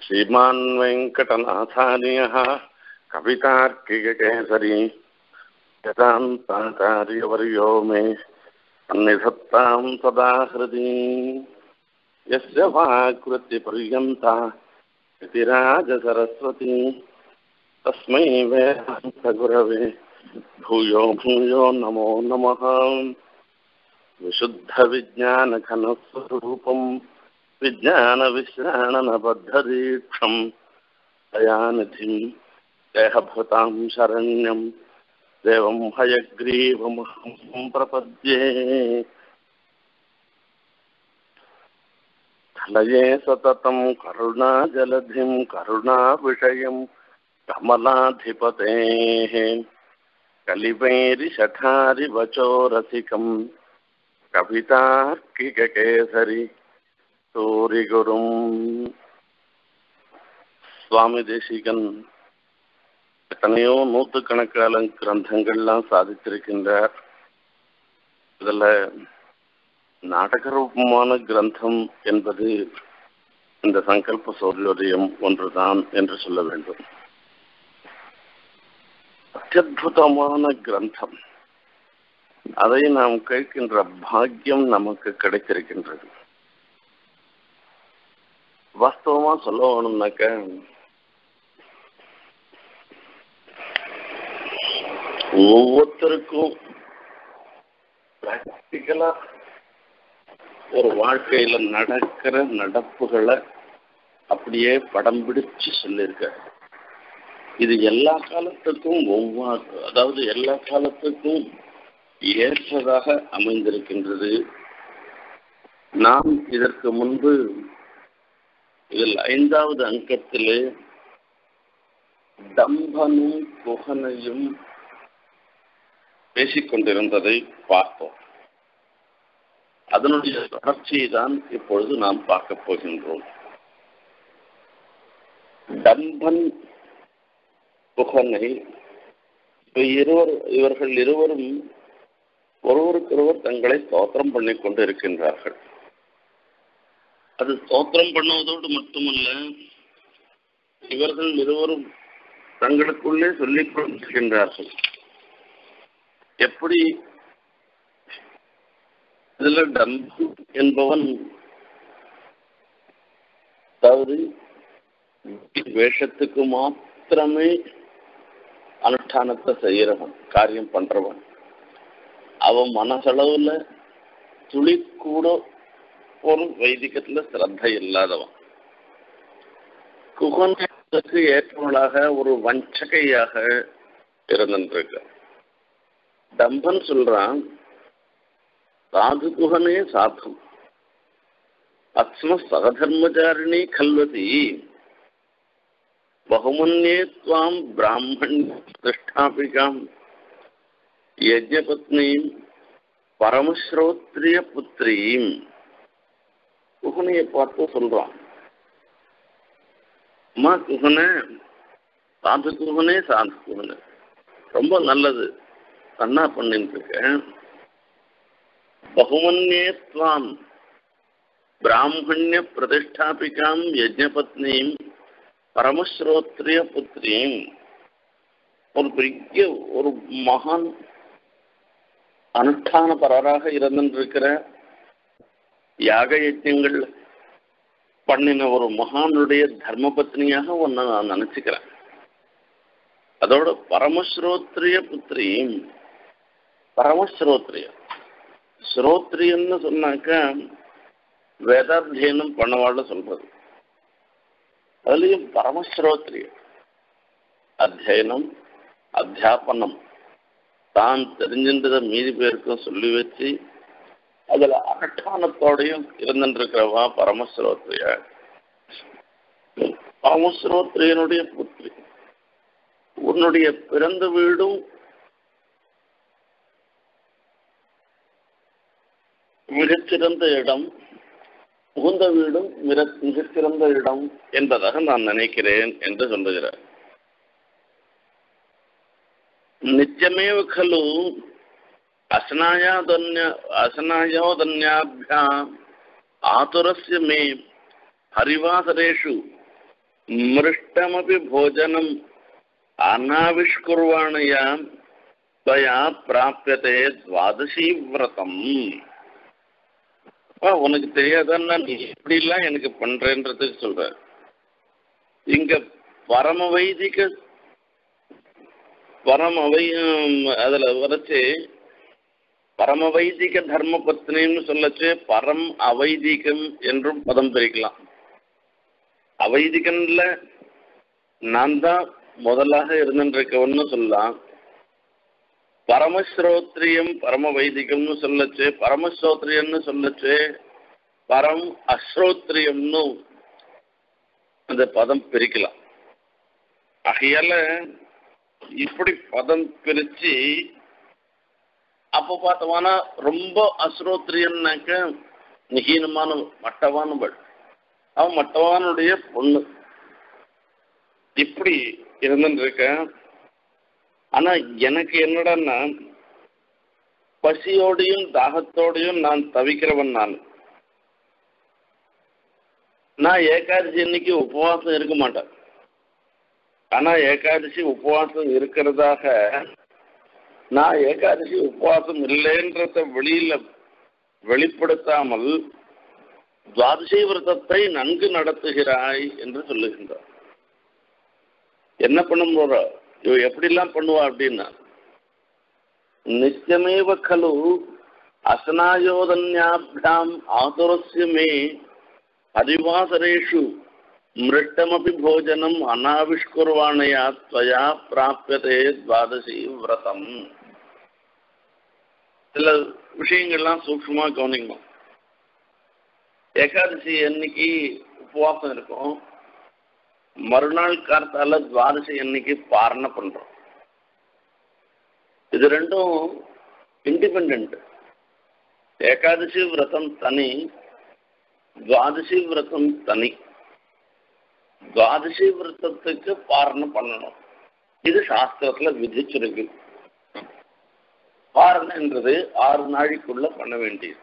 श्रीमान् वेङ्कटनाथार्यः कवितार्किककेसरी यतान्ताचार्यवर्यो मे सन्निधत्तां सदा हृदि यस्य वाक्कृत्यपर्यन्ता यतिराजसरस्वती तस्मै वेदान्तगुरवे भूयो भूयो नमो नमः विशुद्धविज्ञानघनस्वरूपम् विज्ञानविश्राणनबद्धदीक्षम् दयानिधिं देहभृतां शरण्यं देवं हयग्रीवमहं प्रपद्ये लये सततं करुणाजलधिं करुणाविषयं कमलाधिपतेः कलिपैरिशठारिवचोरसिकं कवितार्किककेसरि சூரிகுரும் சுவாமி தேசிகன் எத்தனையோ நூற்றுக்கணக்கான கிரந்தங்கள்லாம் சாதித்திருக்கின்றார் இதில் நாடகரூபமான கிரந்தம் என்பது இந்த சங்கல்ப சௌரியோதயம் ஒன்றுதான் என்று சொல்ல வேண்டும் அத்தியுதமான கிரந்தம் அதை நாம் கேட்கின்ற பாக்கியம் நமக்கு கிடைத்திருக்கின்றது வாஸ்தவமா சொல்ல வேணும்னாக்க ஒவ்வொருத்தருக்கும் பிராக்டிக்கலா ஒரு வாழ்க்கையில நடக்கிற நடப்புகளை அப்படியே படம் பிடிச்சு சொல்லியிருக்க இது எல்லா காலத்துக்கும் ஒவ்வொரு அதாவது எல்லா காலத்துக்கும் ஏற்றதாக அமைந்திருக்கின்றது நாம் இதற்கு முன்பு இதில் ஐந்தாவது அங்கத்திலே தம்பனும் குகனையும் பேசிக்கொண்டிருந்ததை பார்த்தோம் அதனுடைய தொடர்ச்சியை தான் இப்பொழுது நாம் பார்க்க போகின்றோம் டம்பன் புகனை இருவர் இவர்கள் இருவரும் ஒருவருக்கொருவர் தங்களை ஸ்தோத்திரம் பண்ணி கொண்டு இருக்கின்றார்கள் அது ஸ்தோத்திரம் பண்ணுவதோடு மட்டுமல்ல இவர்கள் இருவரும் தங்களுக்குள்ளே சொல்லிக் கொண்டிருக்கின்றார்கள் எப்படி இதுல டம்பு என்பவன் அதாவது வேஷத்துக்கு மாத்திரமே அனுஷ்டானத்தை செய்யறவன் காரியம் பண்றவன் அவன் மனசளவுல துளி கூட ஒரு வைதிகத்துல சிரத்த இல்லாதவன் குகனுக்கு ஏற்றவளாக ஒரு வஞ்சகையாக இருந்துருக்க டம்பன் சொல்றான் சாது குகனே சாத்தம் அஸ்ம சகதர்மச்சாரிணி கல்வதி பகுமன்யே துவாம் பிராமண் திருஷ்டாபிகாம் யஜ்ஞபத்னீம் பரமஸ்ரோத்ரிய புத்திரீம் குகனையை பார்த்து சொல்றான் அம்மா குகனே சாது குகனே சாது குகனே ரொம்ப நல்லது நன்னா பண்ணிட்டு இருக்கேன் பகுமன்யே துவாம் பிராமணிய பிரதிஷ்டாபிகாம் யஜ்ஞபத்னீம் பரமஸ்ரோத்ரிய புத்திரீம் ஒரு பெரிய ஒரு மகான் அனுஷ்டான பரராக இருந்திருக்கிற யாக யஜ்யங்கள் பண்ணின ஒரு மகானுடைய தர்ம பத்னியாக ஒன்ன நான் நினைச்சுக்கிறேன் அதோட பரமஸ்ரோத்ரிய புத்திரியும் பரமஸ்ரோத்ரிய ஸ்ரோத்ரியன்னு சொன்னாக்க வேதாத்தியனம் பண்ணவாழ்ல சொல்றது அதுலயும் பரமஸ்ரோத்ரிய அத்தியனம் அத்தியாபனம் தான் தெரிஞ்சின்றதை மீதி பேருக்கும் சொல்லி வச்சு அதுல அகட்டானத்தோடையும் இருந்துருக்கிறவா பரமஸ்ரோத்ரிய பரமஸ்ரோத்ரியனுடைய புத்திரி உன்னுடைய பிறந்த வீடும் மிகச்சிறந்த இடம் புகுந்த வீடும் மிகச்சிறந்த இடம் என்பதாக நான் நினைக்கிறேன் என்று சொல்லுகிறார் நிச்சயமேவ खलु असनायादन्य असनायोदन्याभ्याम् आतुरस्य मे हरिवासरेषु மிருஷ்டமபி போஜனம் அனாவிஷ்குர்வாணையா त्वया பிராபியதே துவாதசி விரதம் உனக்கு தெரியாதன்னா நீ எப்படிலாம் எனக்கு பண்றேன்றதுக்கு சொல்ற இங்க பரம வைதிக பரம வை அதுல வரைச்சு பரம வைதிக தர்ம பத்னின்னு சொல்லச்சு பரம் அவைதிகம் என்றும் பதம் பிரிக்கலாம் அவைதிகன்ல நான் தான் முதலாக இருந்துருக்கவன்னு சொல்லலாம் பரமஸ்ரோத்ரியம் பரம வைதிகம்னு சொல்லச்சு பரமஸ்ரோத்ரியம்னு சொல்லச்சு பரம் அஸ்ரோத்ரியம்னு அந்த பதம் பிரிக்கலாம் ஆகையால இப்படி பதம் பிரிச்சு அப்போ பார்த்தோம்னா ரொம்ப அஸ்ரோத்ரியம்னாக்க நிகீனமான மட்டவானவள் அவன் மட்டவானுடைய பொண்ணு இப்படி இருந்துட்டு இருக்கேன் ஆனா எனக்கு என்னடான்னா பசியோடையும் தாகத்தோடையும் நான் தவிக்கிறவன் நான் நான் ஏகாதசி அன்னைக்கு உபவாசம் இருக்க மாட்டேன் ஆனா ஏகாதசி உபவாசம் இருக்கிறதாக நான் ஏகாதசி உபவாசம் இல்லைன்றத வெளியில வெளிப்படுத்தாமல் துவாதசி விரதத்தை நன்கு நடத்துகிறாய் என்று சொல்லுகின்றார் என்ன பண்ண போற இவ எப்படிலாம் பண்ணுவா அப்படின்னா நித்தியமேவ கலு அசனாயோதன்யாபியாம் ஆதுரஸ்ய மே ஹரிவாசரேஷு மிருட்டமபி போஜனம் அனாவிஷ்குர்வாணையா துவயா பிராபியதே துவாதசி விரதம் சில விஷயங்கள்லாம் சூக்ஷமா கவனிக்கணும் ஏகாதசி அன்னைக்கு உபவாசம் இருக்கும் மறுநாள் காலத்தால துவாதசி அன்னைக்கு பாரணை பண்றோம் இது ரெண்டும் இண்டிபெண்ட் ஏகாதசி விரதம் தனி துவாதசி விரதம் தனி துவாதசி விரதத்துக்கு பாரணை பண்ணணும் இது சாஸ்திரத்துல விதிச்சிருக்கு பாரணைன்றது ஆறு நாளைக்குள்ள பண்ண வேண்டியது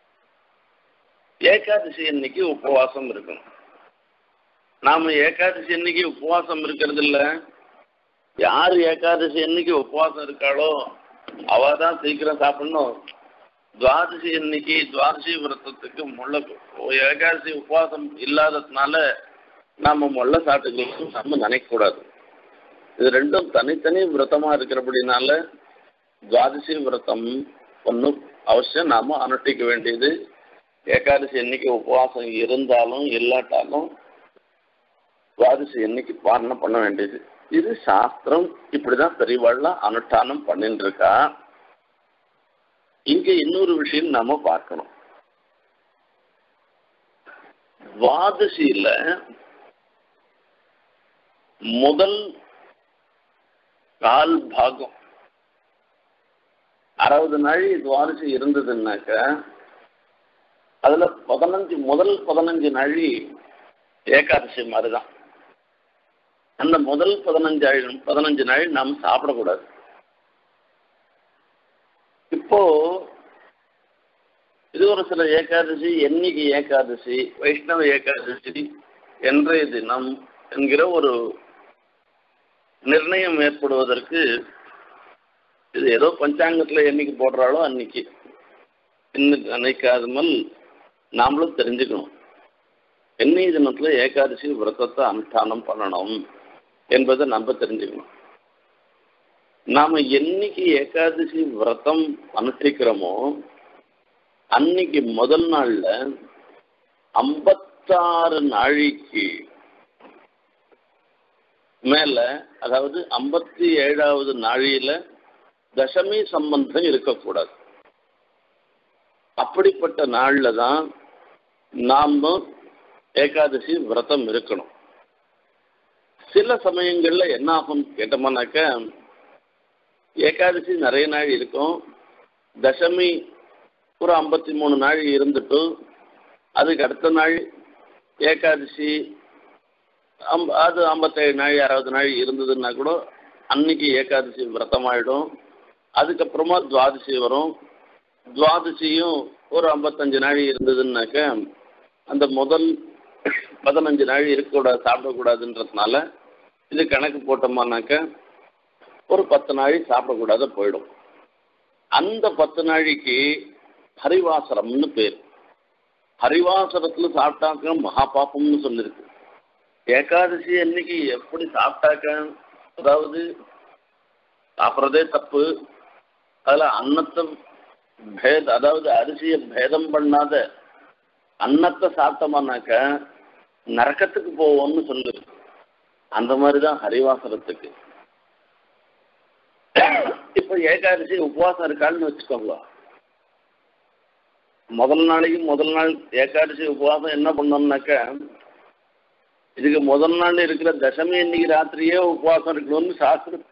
ஏகாதசி அன்னைக்கு உபவாசம் இருக்கணும் நாம ஏகாதசி அன்னைக்கு உபவாசம் இருக்கிறது இல்ல யார் ஏகாதசி அன்னைக்கு உபவாசம் இருக்காளோ அவ தான் சீக்கிரம் சாப்பிடணும் துவாதசி அன்னைக்கு துவாதசி விரதத்துக்கு முள்ள ஏகாதசி உபவாசம் இல்லாததுனால நாம முள்ள சாப்பிட்டுக்கலாம் நம்ம நினைக்கக்கூடாது இது ரெண்டும் தனித்தனி விரதமா இருக்கிறபடினால துவாதசி விரதம் ஒன்றும் அவசியம் நாம அனுஷ்டிக்க வேண்டியது ஏகாதசி அன்னைக்கு உபவாசம் இருந்தாலும் இல்லாட்டாலும் துவாதசி அன்னைக்கு பாரணை பண்ண வேண்டியது இது சாஸ்திரம் இப்படிதான் பெரியவாள்லாம் அனுஷ்டானம் பண்ணிட்டு இருக்கா இங்க இன்னொரு விஷயம் நாம பார்க்கணும் துவாதசியில முதல் கால் பாகம் அறுபது நாள் துவாதசி இருந்ததுன்னாக்க அதுல பதினஞ்சு முதல் பதினஞ்சு நாழி ஏகாதசி மாதிரிதான் அந்த முதல் பதினஞ்சு ஆழ் பதினஞ்சு நாள் நாம் சாப்பிடக்கூடாது இப்போ இது ஒரு சில ஏகாதசி என்னைக்கு ஏகாதசி வைஷ்ணவ ஏகாதசி என்றைய தினம் என்கிற ஒரு நிர்ணயம் ஏற்படுவதற்கு இது ஏதோ பஞ்சாங்கத்துல என்னைக்கு போடுறாளோ அன்னைக்கு இன்னும் நினைக்காதமல் நாமளும் தெரிஞ்சுக்கணும் என்னைய தினத்துல ஏகாதசி விரதத்தை அனுஷ்டானம் பண்ணணும் என்பதை நம்ம தெரிஞ்சுக்கணும் நாம என்னைக்கு ஏகாதசி விரதம் அனுஷ்டிக்கிறோமோ அன்னைக்கு முதல் நாள்ல ஐம்பத்தாறு நாழிக்கு மேல அதாவது ஐம்பத்தி ஏழாவது நாழியில தசமி சம்பந்தம் இருக்கக்கூடாது அப்படிப்பட்ட நாள்ல தான் நாம ஏகாதசி விரதம் இருக்கணும் சில சமயங்கள்ல என்ன ஆகும் கேட்டோம்னாக்க ஏகாதசி நிறைய நாள் இருக்கும் தசமி ஒரு ஐம்பத்தி மூணு நாள் இருந்துட்டு அதுக்கு அடுத்த நாள் ஏகாதசி அம் அது ஐம்பத்தேழு நாள் அறுபது நாள் இருந்ததுன்னா கூட அன்னைக்கு ஏகாதசி விரதம் ஆயிடும் அதுக்கப்புறமா துவாதசி வரும் துவாதசியும் ஒரு ஐம்பத்தஞ்சு நாள் இருந்ததுன்னாக்க அந்த முதல் பதினஞ்சு நாள் இருக்கக்கூடாது சாப்பிடக்கூடாதுன்றதுனால இது கணக்கு போட்டோம்னாக்க ஒரு பத்து நாள் சாப்பிடக்கூடாது போயிடும் அந்த பத்து நாளைக்கு ஹரிவாசரம்னு பேர் ஹரிவாசரத்துல சாப்பிட்டாக்க மகா பாப்பம்னு சொல்லிருக்கு ஏகாதசி அன்னைக்கு எப்படி சாப்பிட்டாக்க அதாவது சாப்பிட்றதே தப்பு அதுல அன்னத்தை பேத அதாவது அரிசியை பேதம் பண்ணாத அன்னத்தை சாப்பிட்டோம்னாக்க நரக்கத்துக்கு போவோம்னு சொல்லுது அந்த மாதிரிதான் ஹரிவாசரத்துக்கு இப்ப ஏகாதசி உபவாசம் இருக்கான்னு வச்சுக்கோங்க முதல் நாளைக்கு முதல் நாள் ஏகாதசி உபவாசம் என்ன பண்ணோம்னாக்க இதுக்கு முதல் நாள் இருக்கிற தசமி இன்னைக்கு ராத்திரியே உபவாசம் இருக்கணும்னு சாஸ்திரம்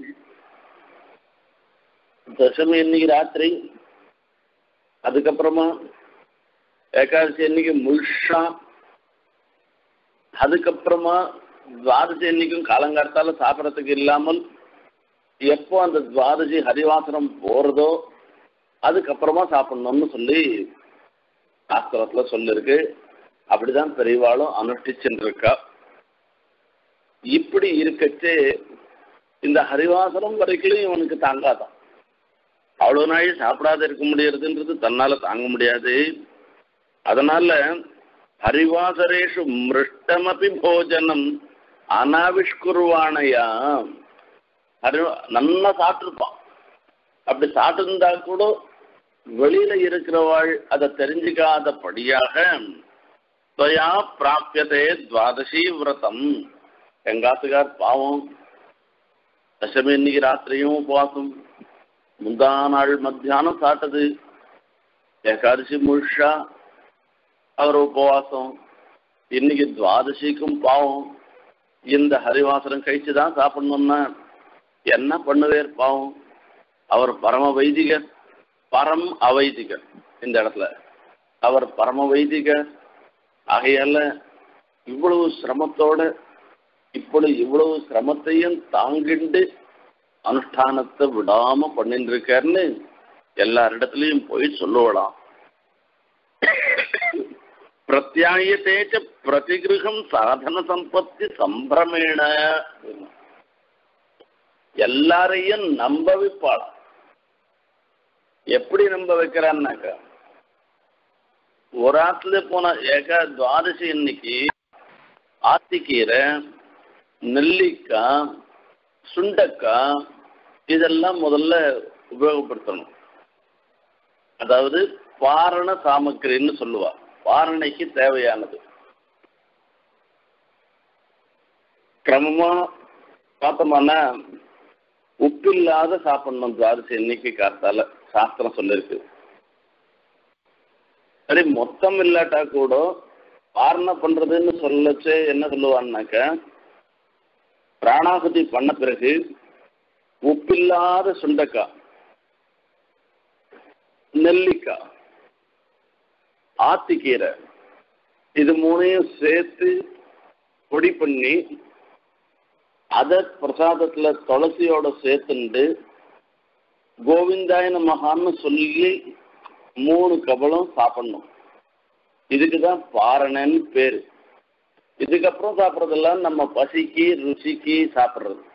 தசமி இன்னைக்கு ராத்திரி அதுக்கப்புறமா ஏகாதசி அன்னைக்கு முழுஷா அதுக்கப்புறமா துவாதசி அன்னைக்கும் காலங்காலத்தால சாப்பிட்றதுக்கு இல்லாமல் எப்போ அந்த துவாதசி ஹரிவாசனம் போறதோ அதுக்கப்புறமா சாப்பிடணும்னு சொல்லி சாஸ்திரத்துல சொல்லிருக்கு அப்படிதான் பெரியவாளும் அனுஷ்டிச்சுட்டு இருக்கா இப்படி இருக்கச்சே இந்த ஹரிவாசனம் வரைக்கும் இவனுக்கு தாங்காதான் அவ்வளவு நாள் சாப்பிடாத இருக்க முடியறதுன்றது தன்னால தாங்க முடியாது அதனால ஹரிவாசரேஷு மிருஷ்டமபி போஜனம் அனாவிஷ்குருவானையா ஹரி நல்லா சாப்பிட்டுருப்பான் அப்படி சாப்பிட்டுருந்தா கூட வெளியில இருக்கிறவாள் அதை தெரிஞ்சுக்காதபடியாக துவயா பிராபியதே துவாதசி விரதம் எங்காத்துக்கார் பாவம் தசமி இன்னைக்கு ராத்திரியும் உபவாசம் முந்தா நாள் மத்தியானம் சாப்பிட்டது ஏகாதசி முழுஷா அவர் உபவாசம் இன்னைக்கு துவாதசிக்கும் பாவம் இந்த ஹரிவாசனம் கழிச்சு தான் சாப்பிடணும்னா என்ன பண்ணுவேர் பாவம் அவர் பரம வைதிகர் பரம் அவைதிகர் இந்த இடத்துல அவர் பரம வைதிகர் ஆகையால இவ்வளவு சிரமத்தோட இப்படி இவ்வளவு சிரமத்தையும் தாங்கிண்டு அனுஷ்டானத்தை விடாம பண்ணிட்டு இருக்காருன்னு எல்லாரிடத்துலயும் போய் சொல்லுவலாம் பிரத்யாயத்தேச்ச பிரதிகிருகம் சாதன சம்பத்தி சம்பிரமேண எல்லாரையும் நம்ப வைப்பாளாம் எப்படி நம்ப வைக்கிறான்னாக்க ஒரு ஆத்துல போன ஏக துவாதசி இன்னைக்கு ஆத்திக்கீரை நெல்லிக்காய் சுண்டக்காய் இதெல்லாம் முதல்ல உபயோகப்படுத்தணும் அதாவது பாரண சாமக்கிரின்னு சொல்லுவா பாரணைக்கு தேவையானது கிரமமா பார்த்தோம்னா உப்பில்லாத சாப்பிடணும் துவாதசி இன்னைக்கு காத்தால சாஸ்திரம் சொல்லிருக்கு சரி மொத்தம் இல்லாட்டா கூட பாரண பண்றதுன்னு சொல்லச்சு என்ன சொல்லுவான்னாக்க பிராணாகுதி பண்ண பிறகு உப்பில்லாத சுண்டக்காய் நெல்லிக்காய் ஆத்திக்கீரை இது மூணையும் சேர்த்து பொடி பண்ணி அதை பிரசாதத்துல துளசியோட சேர்த்துண்டு கோவிந்தாய நமகான்னு சொல்லி மூணு கபலம் சாப்பிடணும் இதுக்கு தான் பாரணன்னு பேரு இதுக்கப்புறம் சாப்பிட்றதெல்லாம் நம்ம பசிக்கு ருசிக்கு சாப்பிட்றது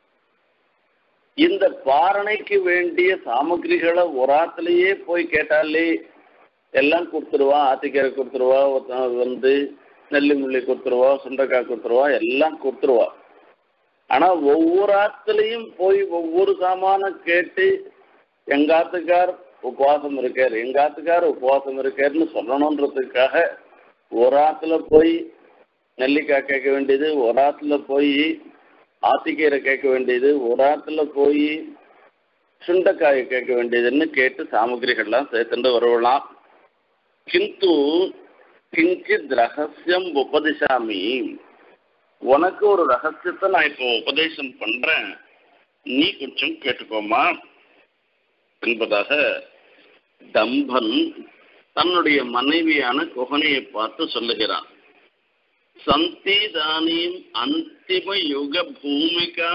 இந்த பாரணைக்கு வேண்டிய சாமகிரிகளை ஒராத்திலேயே போய் கேட்டாலே எல்லாம் கொடுத்துருவா ஆத்திக்கீரை கொடுத்துருவா வந்து நெல்லி முள்ளி கொடுத்துருவா சுண்டைக்காய் கொடுத்துருவா எல்லாம் கொடுத்துருவா ஆனா ஒவ்வொரு ஆத்துலையும் போய் ஒவ்வொரு சாமான கேட்டு எங்க ஆத்துக்கார் உபவாசம் இருக்கார் எங்க ஆத்துக்கார் உபவாசம் இருக்காருன்னு சொல்லணுன்றதுக்காக ஒரு ஆத்துல போய் நெல்லிக்காய் கேட்க வேண்டியது ஒரு ஆத்துல போய் ஆத்திக்கீரை கேட்க வேண்டியது ஒரு ஆத்துல போய் சுண்டைக்காயை கேட்க வேண்டியதுன்னு கேட்டு சாமகிரிகள்லாம் சேர்த்துட்டு வருவலாம் கிந்து கிஞ்சித் ரகசியம் உபதிசாமி உனக்கு ஒரு ரகசியத்தை நான் இப்போ உபதேசம் பண்றேன் நீ கொஞ்சம் கேட்டுக்கோமா என்பதாக தம்பன் தன்னுடைய மனைவியான குகனையை பார்த்து சொல்லுகிறான் சந்திதானீம் அந்திம யுக பூமிகா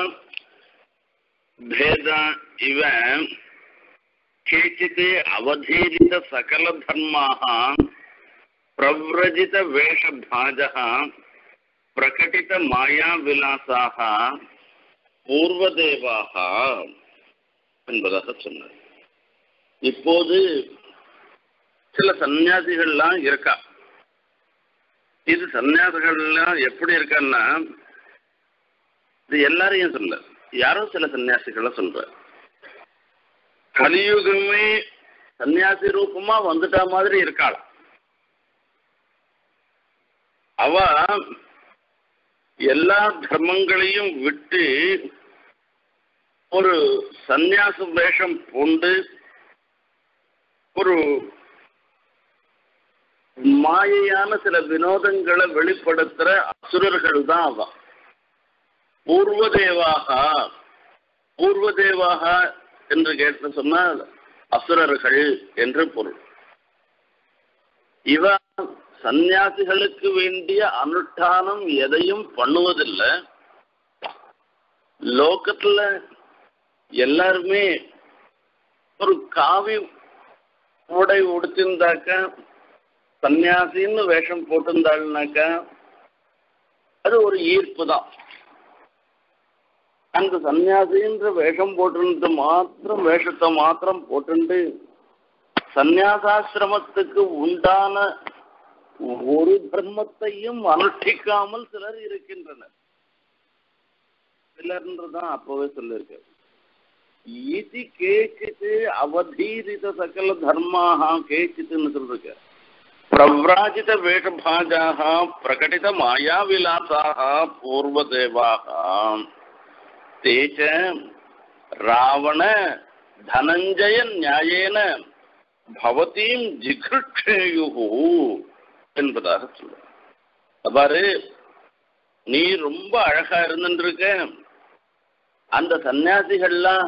பேத இவ கேச்சித் அவதீரித சகல தர்மாக பிரவ்ரஜித வேஷபாஜக பிரகட்டித மாயா விலாசாக பூர்வதேவாக என்பதாக சொன்னார் இப்போது சில சன்னியாசிகள்லாம் இருக்கா இது சன்னியாசிகள்லாம் எப்படி இருக்கான்னா இது எல்லாரையும் சொல்ல யாரோ சில சன்னியாசிகளை சொல்ற கலியுகமே சன்னியாசி ரூபமா வந்துட்டா மாதிரி இருக்காள் அவ எல்லா தர்மங்களையும் விட்டு ஒரு சந்நியாச வேஷம் பூண்டு ஒரு மாயையான சில வினோதங்களை வெளிப்படுத்துற அசுரர்கள் தான் அவ பூர்வதேவாக பூர்வதேவாக என்று கேட்டு சொன்னால் அசுரர்கள் என்று பொருள் இவ சந்நியாசிகளுக்கு வேண்டிய அனுஷ்டானம் எதையும் பண்ணுவதில்லை லோகத்துல எல்லாருமே ஒரு காவி உடை உடுத்திருந்தாக்க சன்னியாசின்னு வேஷம் போட்டிருந்தாள்னாக்க அது ஒரு ஈர்ப்பு தான் அந்த சன்னியாசின்ற வேஷம் போட்டு மாத்திரம் வேஷத்தை மாத்திரம் போட்டுண்டு சந்நியாசாசிரமத்துக்கு உண்டான ஒரு தர்மத்தையும் அனுஷ்டிக்காமல் சிலர் இருக்கின்றனர் சிலர்ன்றதான் அப்பவே சொல்லியிருக்க இது கேச்சித்து அவதீரித சகல தர்மாக கேச்சித்துன்னு சொல்லிருக்க பிரவ்ராஜித வேஷபாஜாக பிரகடித மாயா விலாசாக பூர்வதேவாக தேச்ச ராவண தனஞ்சய நியாயேன பவதீம் ஜிகிருட்சேயு என்பதாக சொல்ற பாரு நீ ரொம்ப அழகா இருந்துருக்க அந்த சன்னியாசிகள்லாம்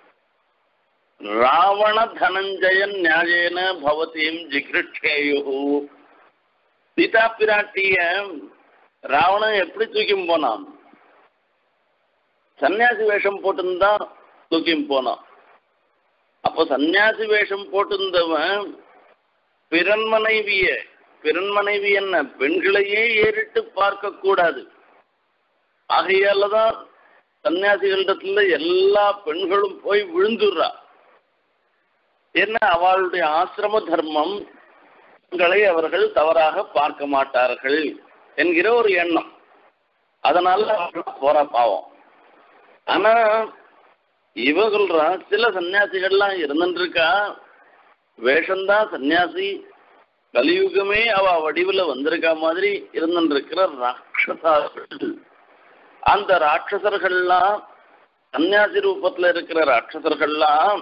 ராவண தனஞ்சயன் நியாயேன பவதீம் ஜிகிருட்சேயு சீதா பிராட்டிய ராவணன் எப்படி தூக்கி போனான் சன்னியாசி வேஷம் போட்டிருந்தா தூக்கி போனான் அப்போ சன்னியாசி வேஷம் போட்டிருந்தவன் பிறன் மனைவிய பிறன் மனைவி என்ன பெண்களையே ஏறிட்டு பார்க்க கூடாது ஆகையாலதான் சன்னியாசிகளிடத்துல எல்லா பெண்களும் போய் விழுந்துடுறா என்ன அவளுடைய ஆசிரம தர்மம் பெண்களை அவர்கள் தவறாக பார்க்க மாட்டார்கள் என்கிற ஒரு எண்ணம் அதனால அவர்கள் போற பாவம் ஆனா இவ சொல்றா சில சன்னியாசிகள்லாம் இருந்துருக்கா வேஷம்தான் சன்னியாசி கலியுகமே அவ வடிவுல வந்திருக்கா மாதிரி இருந்துருக்கிற ராட்சசார்கள் அந்த ராட்சசர்கள்லாம் சன்னியாசி ரூபத்துல இருக்கிற ராட்சசர்கள்லாம்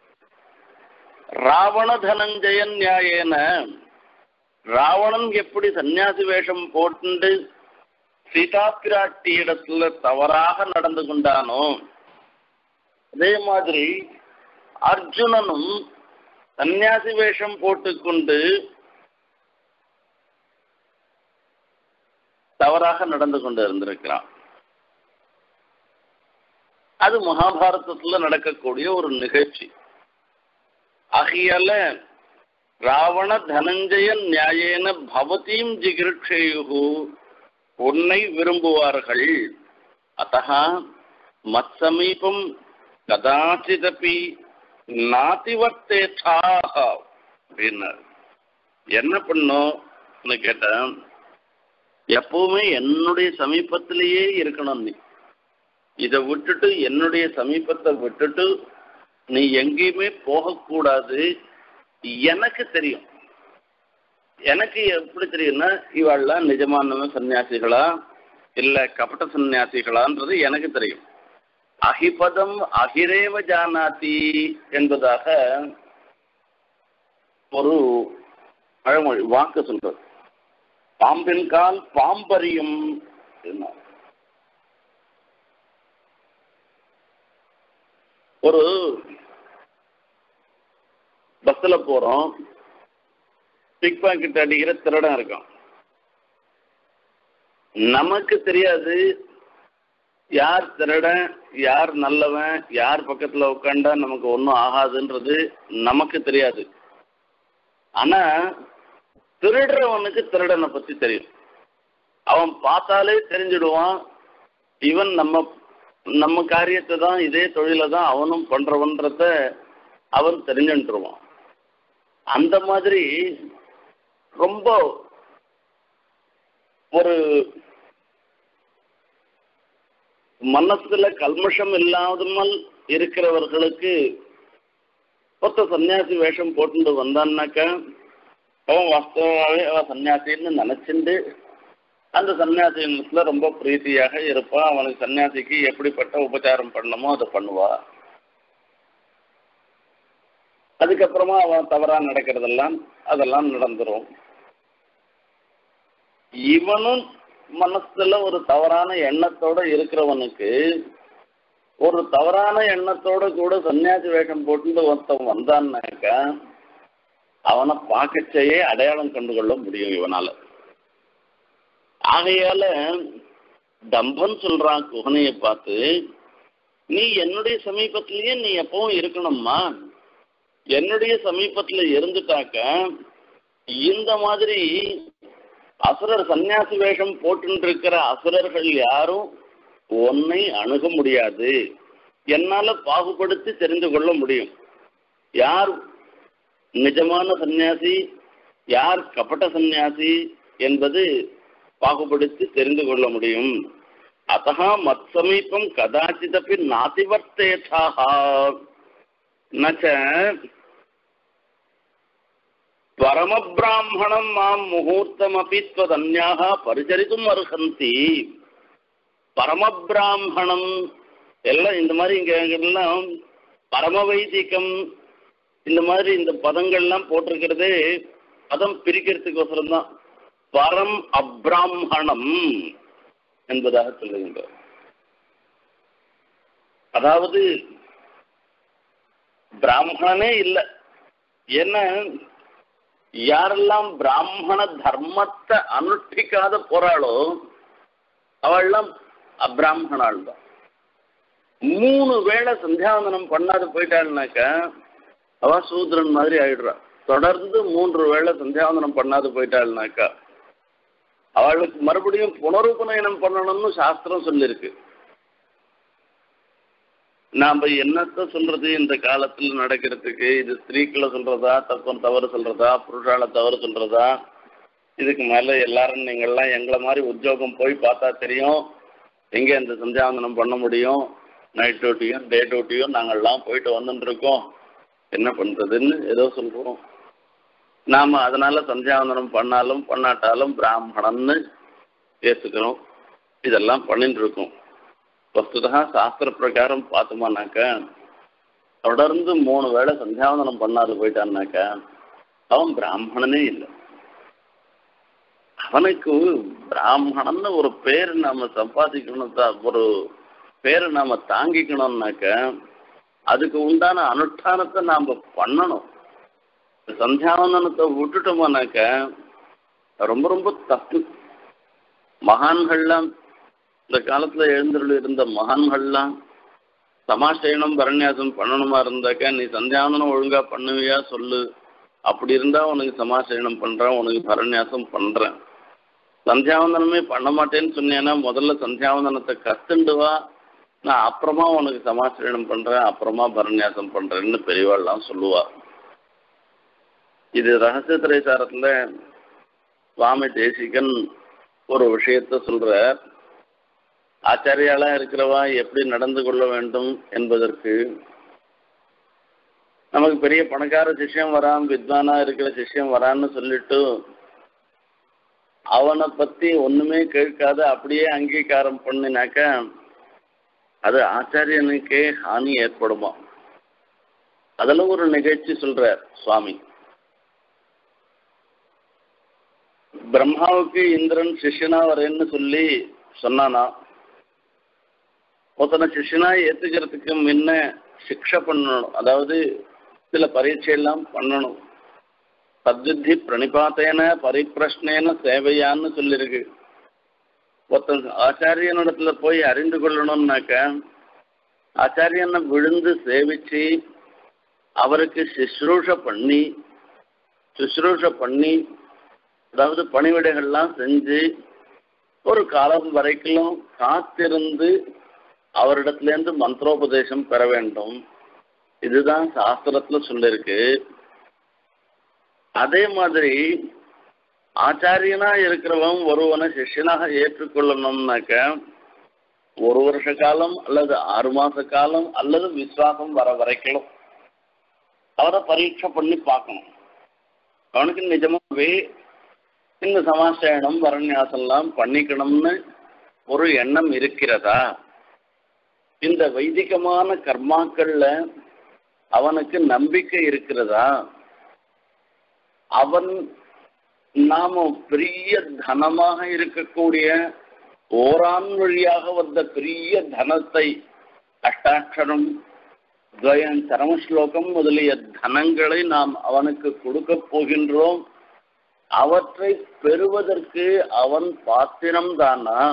ராவண தனஞ்சயன் நியாயேன ராவணன் எப்படி சன்னியாசி வேஷம் போட்டு சீதா பிராட்டி இடத்துல தவறாக நடந்து கொண்டானோ அதே மாதிரி அர்ஜுனனும் சன்னியாசி வேஷம் போட்டுக்கொண்டு தவறாக நடந்து கொண்டு இருந்திருக்கிறான் அது மகாபாரதத்துல நடக்கக்கூடிய ஒரு நிகழ்ச்சி ஆகையால ராவண தனஞ்சய நியாயேன பவதீம் ஜிகிருட்சேயு உன்னை விரும்புவார்கள் அத்தகா மத் சமீபம் கதாச்சிதபி நாதிவர்த்தேதாக அப்படின்னார் என்ன பண்ணோம்னு கேட்டேன் எப்பவுமே என்னுடைய சமீபத்திலேயே இருக்கணும் நீ இதை விட்டுட்டு என்னுடைய சமீபத்தை விட்டுட்டு நீ எங்கேயுமே போகக்கூடாது எனக்கு தெரியும் எனக்கு எப்படி தெரியும்னா இவாள்லாம் நிஜமான சன்னியாசிகளா இல்ல கபட சன்னியாசிகளான்றது எனக்கு தெரியும் அகிபதம் அகிரேவ ஜானாதி என்பதாக ஒரு பழமொழி வாக்கு சொல்றது பாம்பின் கால் பாம்பரியும் ஒரு பஸ்ல போறோம் பிக் பாக்கெட் அடிக்கிற திருடம் இருக்கான் நமக்கு தெரியாது யார் திருடன் யார் நல்லவன் யார் பக்கத்துல உட்காண்டா நமக்கு ஒன்றும் ஆகாதுன்றது நமக்கு தெரியாது ஆனா திருடுறவனுக்கு திருடனை பத்தி தெரியும் அவன் பார்த்தாலே தெரிஞ்சிடுவான் இவன் நம்ம நம்ம காரியத்தை தான் இதே தொழிலை தான் அவனும் பண்றவன்றத அவன் தெரிஞ்சுட்டுருவான் அந்த மாதிரி ரொம்ப ஒரு மனசுல கல்மஷம் இல்லாமல் இருக்கிறவர்களுக்கு ஒருத்த சன்னியாசி வேஷம் போட்டுட்டு வந்தான்னாக்கா அவன் வாஸ்தவாவே அவன் சன்னியாசின்னு நினைச்சுண்டு அந்த சன்னியாசினத்துல ரொம்ப பிரீத்தியாக இருப்பான் அவனுக்கு சன்னியாசிக்கு எப்படிப்பட்ட உபச்சாரம் பண்ணணுமோ அதை பண்ணுவா அதுக்கப்புறமா அவன் தவறா நடக்கிறதெல்லாம் அதெல்லாம் நடந்துரும் இவனும் மனசுல ஒரு தவறான எண்ணத்தோட இருக்கிறவனுக்கு ஒரு தவறான எண்ணத்தோட கூட சன்னியாசி வேஷம் போட்டு ஒருத்தன் வந்தான்னாக்கா அவனை பார்க்கச்சேயே அடையாளம் கண்டு கொள்ள முடியும் இவனால ஆகையால தம்பன் சொல்றான் குகனைய பார்த்து நீ என்னுடைய சமீபத்திலேயே நீ எப்பவும் இருக்கணும்மா என்னுடைய சமீபத்துல இருந்துட்டாக்க இந்த மாதிரி அசுரர் சன்னியாசி வேஷம் போட்டு இருக்கிற அசுரர்கள் யாரும் உன்னை அணுக முடியாது என்னால பாகுபடுத்தி தெரிந்து கொள்ள முடியும் யார் நிஜமான சன்னியாசி யார் கபட சன்னியாசி என்பது பாகுபடுத்தி தெரிந்து கொள்ள முடியும் அத்தா மத் சமீபம் கதாச்சிதப்பி நாதிவர்த்தேதாக நச்ச பரமபிராமணம் மாம் முகூர்த்தமபி त्वदन्याः பரிச்சரித்தும் அருகந்தி பரமபிராமணம் எல்லாம் இந்த மாதிரி இங்க எல்லாம் பரம வைதிகம் இந்த மாதிரி இந்த பதங்கள்லாம் போட்டிருக்கிறது பதம் பிரிக்கிறதுக்கோசரம் தான் பரம் அப்ராமணம் என்பதாக சொல்லுகின்ற அதாவது பிராமணனே இல்லை என்ன யாரெல்லாம் பிராமண தர்மத்தை அனுஷ்டிக்காத போறாளோ அவள்லாம் அப்ராமணாள் தான் மூணு வேளை சந்தியாவந்தனம் பண்ணாது போயிட்டாள்னாக்கா அவ சூத்ரன் மாதிரி ஆயிடுறா தொடர்ந்து மூன்று வேளை சந்தியாவந்தனம் பண்ணாது போயிட்டாள்னாக்கா அவளுக்கு மறுபடியும் புனருபநயனம் பண்ணணும்னு சாஸ்திரம் சொல்லியிருக்கு நாம என்னத்த சொல்றது இந்த காலத்துல நடக்கிறதுக்கு இது ஸ்திரீக்களை சொல்றதா தப்பம் தவறு சொல்றதா புருஷால தவறு சொல்றதா இதுக்கு மேல எல்லாரும் நீங்கள்லாம் எங்களை மாதிரி உத்தியோகம் போய் பார்த்தா தெரியும் எங்க இந்த சந்தியாவந்தனம் பண்ண முடியும் நைட் டியூட்டியும் டே டியூட்டியும் நாங்கள்லாம் போயிட்டு வந்துட்டு இருக்கோம் என்ன பண்றதுன்னு ஏதோ சொல்றோம் நாம அதனால சந்தியாவந்தனம் பண்ணாலும் பண்ணாட்டாலும் பிராமணன்னு ஏத்துக்கிறோம் இதெல்லாம் பண்ணிட்டு இருக்கோம் வஸ்துதா சாஸ்திர பிரகாரம் பார்த்தோமானாக்கா தொடர்ந்து மூணு வேளை சந்தியாவந்தனம் பண்ணாது போயிட்டான்னாக்கா அவன் பிராமணனே இல்லை அவனுக்கு பிராமணன்னு ஒரு பேர் நாம சம்பாதிக்கணும் தான் ஒரு பேரை நாம தாங்கிக்கணும்னாக்க அதுக்கு உண்டான அனுஷ்டானத்தை நாம பண்ணணும் சந்தியாவந்தனத்தை விட்டுட்டோமானாக்க ரொம்ப ரொம்ப தப்பு மகான்கள்லாம் இந்த காலத்துல எழுந்தருள் இருந்த மகான்கள்லாம் சமாசயனம் பரநியாசம் பண்ணணுமா இருந்தாக்கா நீ சந்தியாவந்தனம் ஒழுங்கா பண்ணுவியா சொல்லு அப்படி இருந்தா உனக்கு சமாசயனம் பண்றேன் உனக்கு பரநியாசம் பண்றேன் சந்தியாவந்தனமே பண்ண மாட்டேன்னு சொன்னேன்னா முதல்ல சந்தியாவந்தனத்தை கத்துண்டு வா நான் அப்புறமா உனக்கு சமாசயனம் பண்றேன் அப்புறமா பரநியாசம் பண்றேன்னு பெரியவாள்லாம் சொல்லுவா இது ரகசிய திரைசாரத்துல சுவாமி தேசிகன் ஒரு விஷயத்த சொல்ற ஆச்சாரியாலா இருக்கிறவா எப்படி நடந்து கொள்ள வேண்டும் என்பதற்கு நமக்கு பெரிய பணக்கார சிஷ்யம் வரான் வித்வானா இருக்கிற சிஷ்யம் வரான்னு சொல்லிட்டு அவனை பத்தி ஒண்ணுமே கேட்காத அப்படியே அங்கீகாரம் பண்ணினாக்க அது ஆச்சாரியனுக்கே ஹானி ஏற்படுமா அதுல ஒரு நிகழ்ச்சி சொல்றார் சுவாமி பிரம்மாவுக்கு இந்திரன் சிஷ்யனா வரேன்னு சொல்லி சொன்னானா ஒருத்தனை சிஷ்யனா ஏத்துக்கிறதுக்கு முன்ன சிக்ஷை பண்ணணும் அதாவது சில பரீட்சையெல்லாம் பண்ணணும் சத்வித்தி பிரணிபாத்தேன பரிப்பிரஷ்னேன சேவையான்னு சொல்லியிருக்கு ஒருத்தன் ஆச்சாரியனிடத்துல போய் அறிந்து கொள்ளணும்னாக்க ஆச்சாரியனை விழுந்து சேவிச்சு அவருக்கு சுஷ்ரூஷ பண்ணி சுஷ்ரூஷ பண்ணி அதாவது பணிவிடைகள்லாம் செஞ்சு ஒரு காலம் வரைக்கும் காத்திருந்து அவரிடத்திலேருந்து மந்திரோபதேசம் பெற வேண்டும் இதுதான் சாஸ்திரத்துல சொல்லிருக்கு அதே மாதிரி ஆச்சாரியனா இருக்கிறவன் ஒருவனை சிஷ்யனாக ஏற்றுக்கொள்ளணும்னாக்க ஒரு வருஷ காலம் அல்லது ஆறு மாச காலம் அல்லது விசுவாசம் வர வரைக்கும் அவரை பரீட்சை பண்ணி பார்க்கணும் அவனுக்கு நிஜமாவே இந்த சமாசயனம் வரநியாசம்லாம் பண்ணிக்கணும்னு ஒரு எண்ணம் இருக்கிறதா இந்த வைதிகமான கர்மாக்கள்ல அவனுக்கு நம்பிக்கை இருக்கிறதா அவன் நாம பெரிய தனமாக இருக்கக்கூடிய ஓரான் வழியாக வந்த பெரிய தனத்தை அஷ்டாட்சரம் துவயம் சரமஸ்லோகம் முதலிய தனங்களை நாம் அவனுக்கு கொடுக்க போகின்றோம் அவற்றை பெறுவதற்கு அவன் பாத்திரம் தானா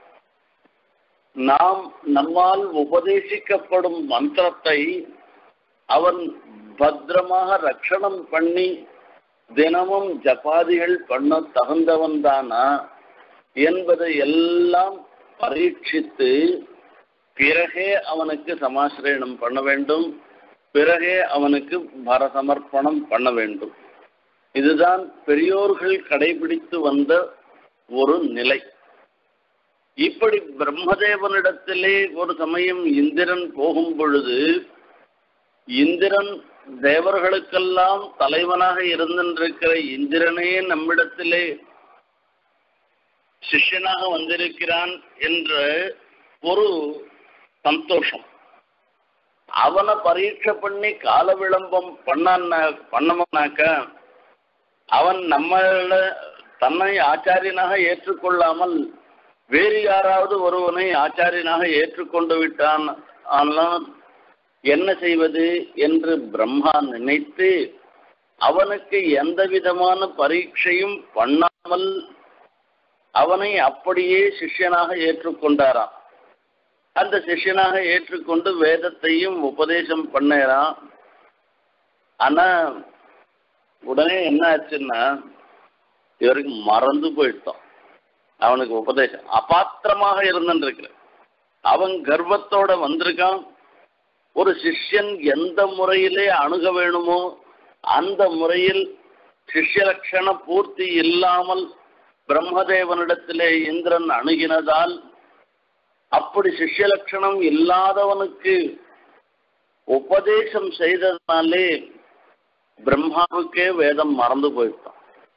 நாம் நம்மால் உபதேசிக்கப்படும் மந்திரத்தை அவன் பத்திரமாக ரட்சணம் பண்ணி தினமும் ஜபாதிகள் பண்ண தகுந்தவன் தானா என்பதை எல்லாம் பரீட்சித்து பிறகே அவனுக்கு சமாசிரயணம் பண்ண வேண்டும் பிறகே அவனுக்கு பரசமர்ப்பணம் பண்ண வேண்டும் இதுதான் பெரியோர்கள் கடைபிடித்து வந்த ஒரு நிலை இப்படி பிரம்மதேவனிடத்திலே ஒரு சமயம் இந்திரன் போகும் பொழுது இந்திரன் தேவர்களுக்கெல்லாம் தலைவனாக இருந்திருக்கிற இந்திரனே நம்மிடத்திலே சிஷ்யனாக வந்திருக்கிறான் என்ற ஒரு சந்தோஷம் அவனை பரீட்சை பண்ணி கால விளம்பம் பண்ண பண்ணோம்னாக்க அவன் நம்மள தன்னை ஆச்சாரியனாக ஏற்றுக்கொள்ளாமல் வேறு யாராவது ஒருவனை ஆச்சாரியனாக ஏற்றுக்கொண்டு விட்டான் ஆனால் என்ன செய்வது என்று பிரம்மா நினைத்து அவனுக்கு எந்த விதமான பரீட்சையும் பண்ணாமல் அவனை அப்படியே சிஷ்யனாக ஏற்றுக்கொண்டாராம் அந்த சிஷ்யனாக ஏற்றுக்கொண்டு வேதத்தையும் உபதேசம் பண்ணாராம் ஆனா உடனே என்ன ஆச்சுன்னா இவருக்கு மறந்து போயிட்டோம் அவனுக்கு உபதேசம் அபாத்திரமாக இருந்துருக்கிற அவன் கர்வத்தோட வந்திருக்கான் ஒரு சிஷ்யன் எந்த முறையிலே அணுக வேணுமோ அந்த முறையில் சிஷ்யலட்சண பூர்த்தி இல்லாமல் பிரம்மதேவனிடத்திலே இந்திரன் அணுகினதால் அப்படி சிஷ்யலட்சணம் இல்லாதவனுக்கு உபதேசம் செய்ததுனாலே பிரம்மாவுக்கே வேதம் மறந்து போயிட்டான்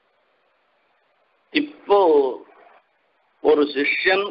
இப்போ ஒரு சிஷ்யன்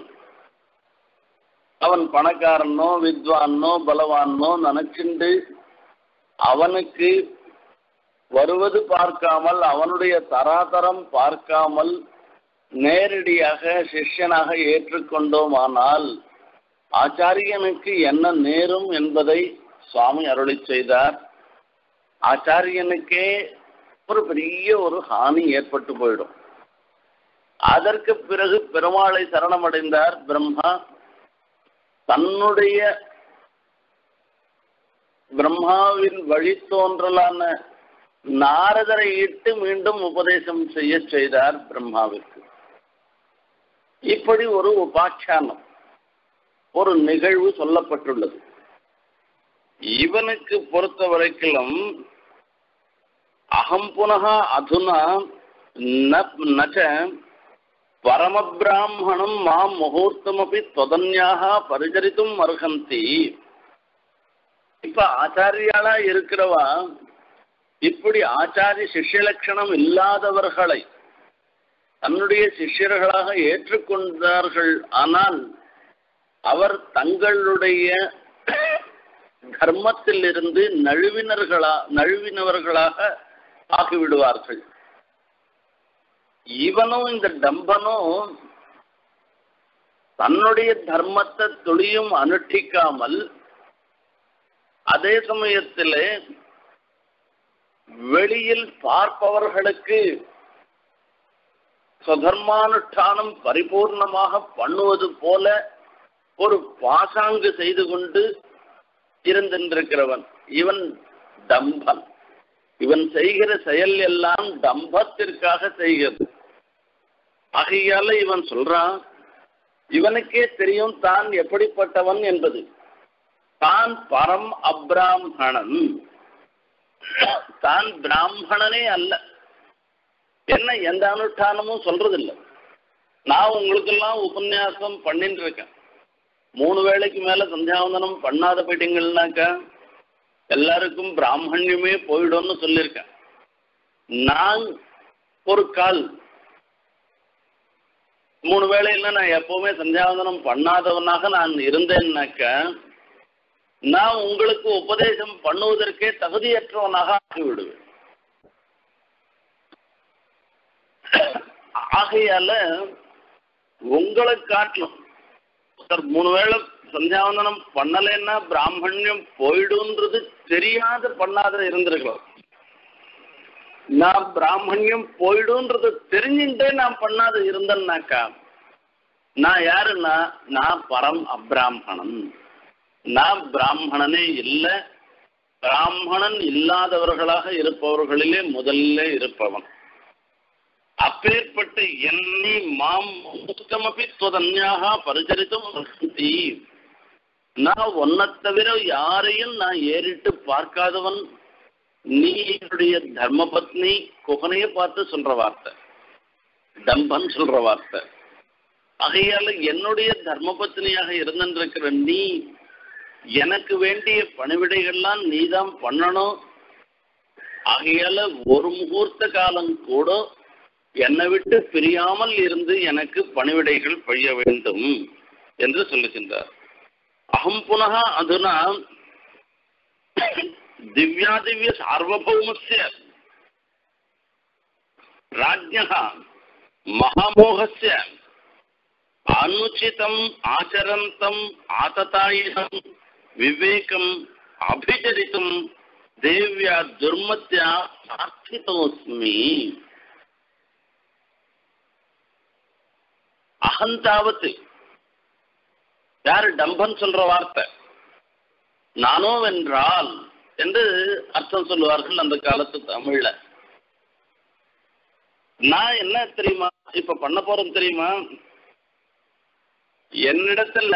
அவன் பணக்காரனோ வித்வானோ பலவானோ நினைச்சுண்டு அவனுக்கு வருவது பார்க்காமல் அவனுடைய தராதரம் பார்க்காமல் நேரடியாக சிஷ்யனாக ஏற்றுக்கொண்டோமானால் ஆச்சாரியனுக்கு என்ன நேரும் என்பதை சுவாமி அருளி செய்தார் ஆச்சாரியனுக்கே ஒரு பெரிய ஒரு ஹானி ஏற்பட்டு போயிடும் அதற்கு பிறகு பெருமாளை சரணமடைந்தார் பிரம்மா தன்னுடைய பிரம்மாவின் வழித்தோன்றலான நாரதரை இட்டு மீண்டும் உபதேசம் செய்ய செய்தார் பிரம்மாவிற்கு இப்படி ஒரு உபாக்கியானம் ஒரு நிகழ்வு சொல்லப்பட்டுள்ளது இவனுக்கு பொறுத்த வரைக்கும் அகம் புனக அதுனா நச்ச பரமபிராமணம் மாம் முகூர்த்தமபி தொதன்யாக பரிச்சரித்தும் அருகந்தி இப்ப ஆச்சாரியாளா இருக்கிறவா இப்படி ஆச்சாரிய சிஷ்யலட்சணம் இல்லாதவர்களை தன்னுடைய சிஷ்யர்களாக ஏற்றுக்கொண்டார்கள் ஆனால் அவர் தங்களுடைய தர்மத்திலிருந்து நழுவினர்களா நழுவினவர்களாக ஆகிவிடுவார்கள் இவனும் இந்த டம்பனும் தன்னுடைய தர்மத்தை துளியும் அனுஷ்டிக்காமல் அதே சமயத்தில் வெளியில் பார்ப்பவர்களுக்கு சுதர்மானுஷ்டானம் பரிபூர்ணமாக பண்ணுவது போல ஒரு பாசாங்கு செய்து கொண்டு இருந்திருக்கிறவன் இவன் டம்பன் இவன் செய்கிற செயல் எல்லாம் டம்பத்திற்காக செய்கிறது ஆகையால இவன் சொல்றான் இவனுக்கே தெரியும் தான் எப்படிப்பட்டவன் என்பது தான் பரம் அப்ராமணன் தான் பிராமணனே அல்ல என்ன எந்த அனுஷ்டானமும் சொல்றதில்லை நான் உங்களுக்கெல்லாம் உபன்யாசம் பண்ணிட்டு இருக்கேன் மூணு வேளைக்கு மேல சந்தியாவந்தனம் பண்ணாத போயிட்டீங்கன்னாக்கா எல்லாருக்கும் பிராமணியமே போயிடும்னு சொல்லியிருக்கேன் நான் ஒரு கால் மூணு வேளையில நான் எப்பவுமே சந்தியாவந்தனம் பண்ணாதவனாக நான் இருந்தேன்னாக்க நான் உங்களுக்கு உபதேசம் பண்ணுவதற்கே தகுதியற்றவனாக ஆகிவிடுவேன் ஆகையால உங்களை காட்டணும் சார் மூணு வேளை சந்தியாவந்தனம் பண்ணலைன்னா பிராமணியம் போயிடுன்றது தெரியாத பண்ணாத இருந்திருக்கலாம் நான் பிராமணியம் போயிடுன்றது தெரிஞ்சுட்டே நான் பண்ணாத இருந்தேன்னாக்கா நான் யாருன்னா நான் பரம் அப்ராமணன் நான் பிராமணனே இல்லை பிராமணன் இல்லாதவர்களாக இருப்பவர்களிலே முதல்ல இருப்பவன் அப்பேற்பட்ட என்னை மாம் முக்தமபி துவதன்யாக பரிச்சரித்தும் வசந்தி நான் ஒன்னை தவிர யாரையும் நான் ஏறிட்டு பார்க்காதவன் நீ என்னுடைய தர்ம பத்னி குகனைய பார்த்து சொல்ற வார்த்தை டம்பன் சொல்ற வார்த்தை ஆகையால என்னுடைய தர்ம பத்னியாக இருந்திருக்கிற நீ எனக்கு வேண்டிய பணிவிடைகள்லாம் நீதான் பண்ணணும் ஆகையால ஒரு முகூர்த்த காலம் கூட என்னை விட்டு பிரியாமல் இருந்து எனக்கு பணிவிடைகள் பழிய வேண்டும் என்று சொல்லுகின்றார் அகம் புனக அதுனா திவ்யாதிவ்ய சார்வபௌமஸ்ய ராஜ்யः மகாமோகஸ்ய அனுச்சிதம் ஆச்சரந்தம் ஆததாயினம் விவேகம் அபிச்சரித்தும் தேவ்யா துர்மத்யா பிரார்த்திதோஸ்மி அகந்தாவத்து யாரு டம்பன் சொல்ற வார்த்தை நானோ வென்றால் என்று அர்த்தம் சொல்லுவார்கள் அந்த காலத்து தமிழ்ல நான் என்ன தெரியுமா இப்ப பண்ண போறேன் தெரியுமா என்னிடத்துல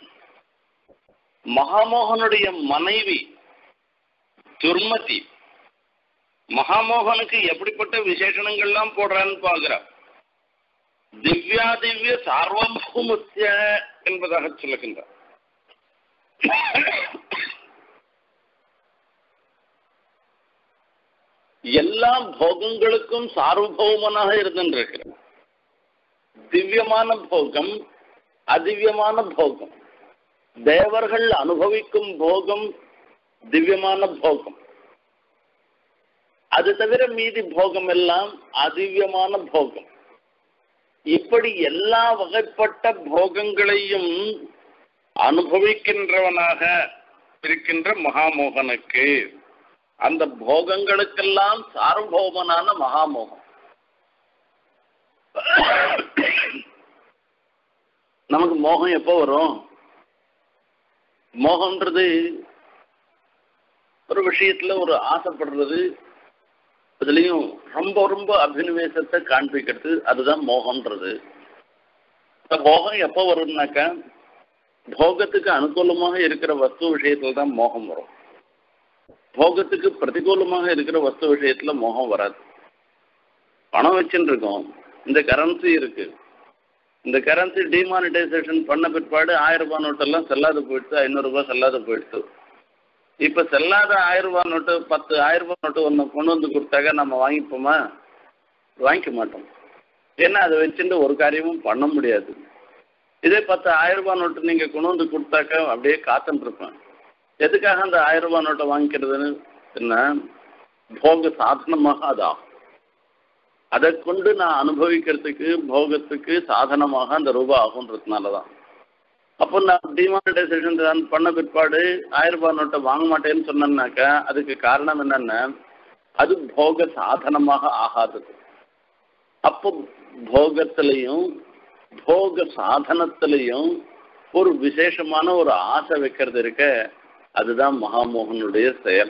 மகாமோகனுடைய மனைவி துர்மதி மகாமோகனுக்கு எப்படிப்பட்ட விசேஷணங்கள்லாம் போடுறான்னு பாக்குறா திவ்யா திவ்ய சார்வபௌமத்திய என்பதாக சொல்லுகின்றார் எல்லா போகங்களுக்கும் சார்வபௌமனாக இருந்திருக்கிறார் திவ்யமான போகம் அதிவ்யமான போகம் தேவர்கள் அனுபவிக்கும் போகம் திவ்யமான போகம் அது தவிர மீதி போகம் எல்லாம் அதிவ்யமான போகம் இப்படி எல்லா வகைப்பட்ட போகங்களையும் அனுபவிக்கின்றவனாக இருக்கின்ற மகாமோகனுக்கு அந்த போகங்களுக்கெல்லாம் சார்வபௌமனான மகாமோகம் நமக்கு மோகம் எப்போ வரும் மோகம்ன்றது ஒரு விஷயத்துல ஒரு ஆசைப்படுறது அதுலயும் ரொம்ப ரொம்ப அபினிவேசத்தை காண்பிக்கிறது அதுதான் மோகம்ன்றது இந்த மோகம் எப்போ வரும்னாக்கா போகத்துக்கு அனுகூலமாக இருக்கிற வஸ்து விஷயத்துல தான் மோகம் வரும் போகத்துக்கு பிரதிகூலமாக இருக்கிற வஸ்து விஷயத்துல மோகம் வராது பணம் வச்சுட்டு இருக்கோம் இந்த கரன்சி இருக்கு இந்த கரன்சி டிமானிட்டைசேஷன் பண்ண பிற்பாடு ஆயிரம் ரூபாய் நோட்டெல்லாம் செல்லாது போயிடுச்சு ஐநூறு ரூபாய் செல்லாது போயிடுச்சு இப்ப செல்லாத ஆயிரம் ரூபாய் நோட்டு பத்து ஆயிரம் ரூபாய் நோட்டு ஒன்று கொண்டு வந்து கொடுத்தாக்க நம்ம வாங்கிப்போமா வாங்கிக்க மாட்டோம் ஏன்னா அதை வச்சுட்டு ஒரு காரியமும் பண்ண முடியாது இதே பத்து ஆயிரம் ரூபாய் நோட்டு நீங்க கொண்டு வந்து கொடுத்தாக்க அப்படியே காத்துட்டு இருப்பேன் எதுக்காக அந்த ஆயிரம் ரூபாய் நோட்டை வாங்கிக்கிறதுன்னு என்ன போக சாதனமாக அது ஆகும் அதை கொண்டு நான் அனுபவிக்கிறதுக்கு போகத்துக்கு சாதனமாக அந்த ரூபாய் ஆகுன்றதுனால தான் அப்போ நான் டிமானிட்டைசேஷன் பண்ண பிற்பாடு ஆயிரம் ரூபாய் நோட்டை வாங்க மாட்டேன்னு சொன்னேன்னாக்கா அதுக்கு காரணம் என்னன்னா அது போக சாதனமாக ஆகாதது அப்போ போகத்திலையும் போக சாதனத்திலையும் ஒரு விசேஷமான ஒரு ஆசை வைக்கிறது இருக்க அதுதான் மகாமோகனுடைய செயல்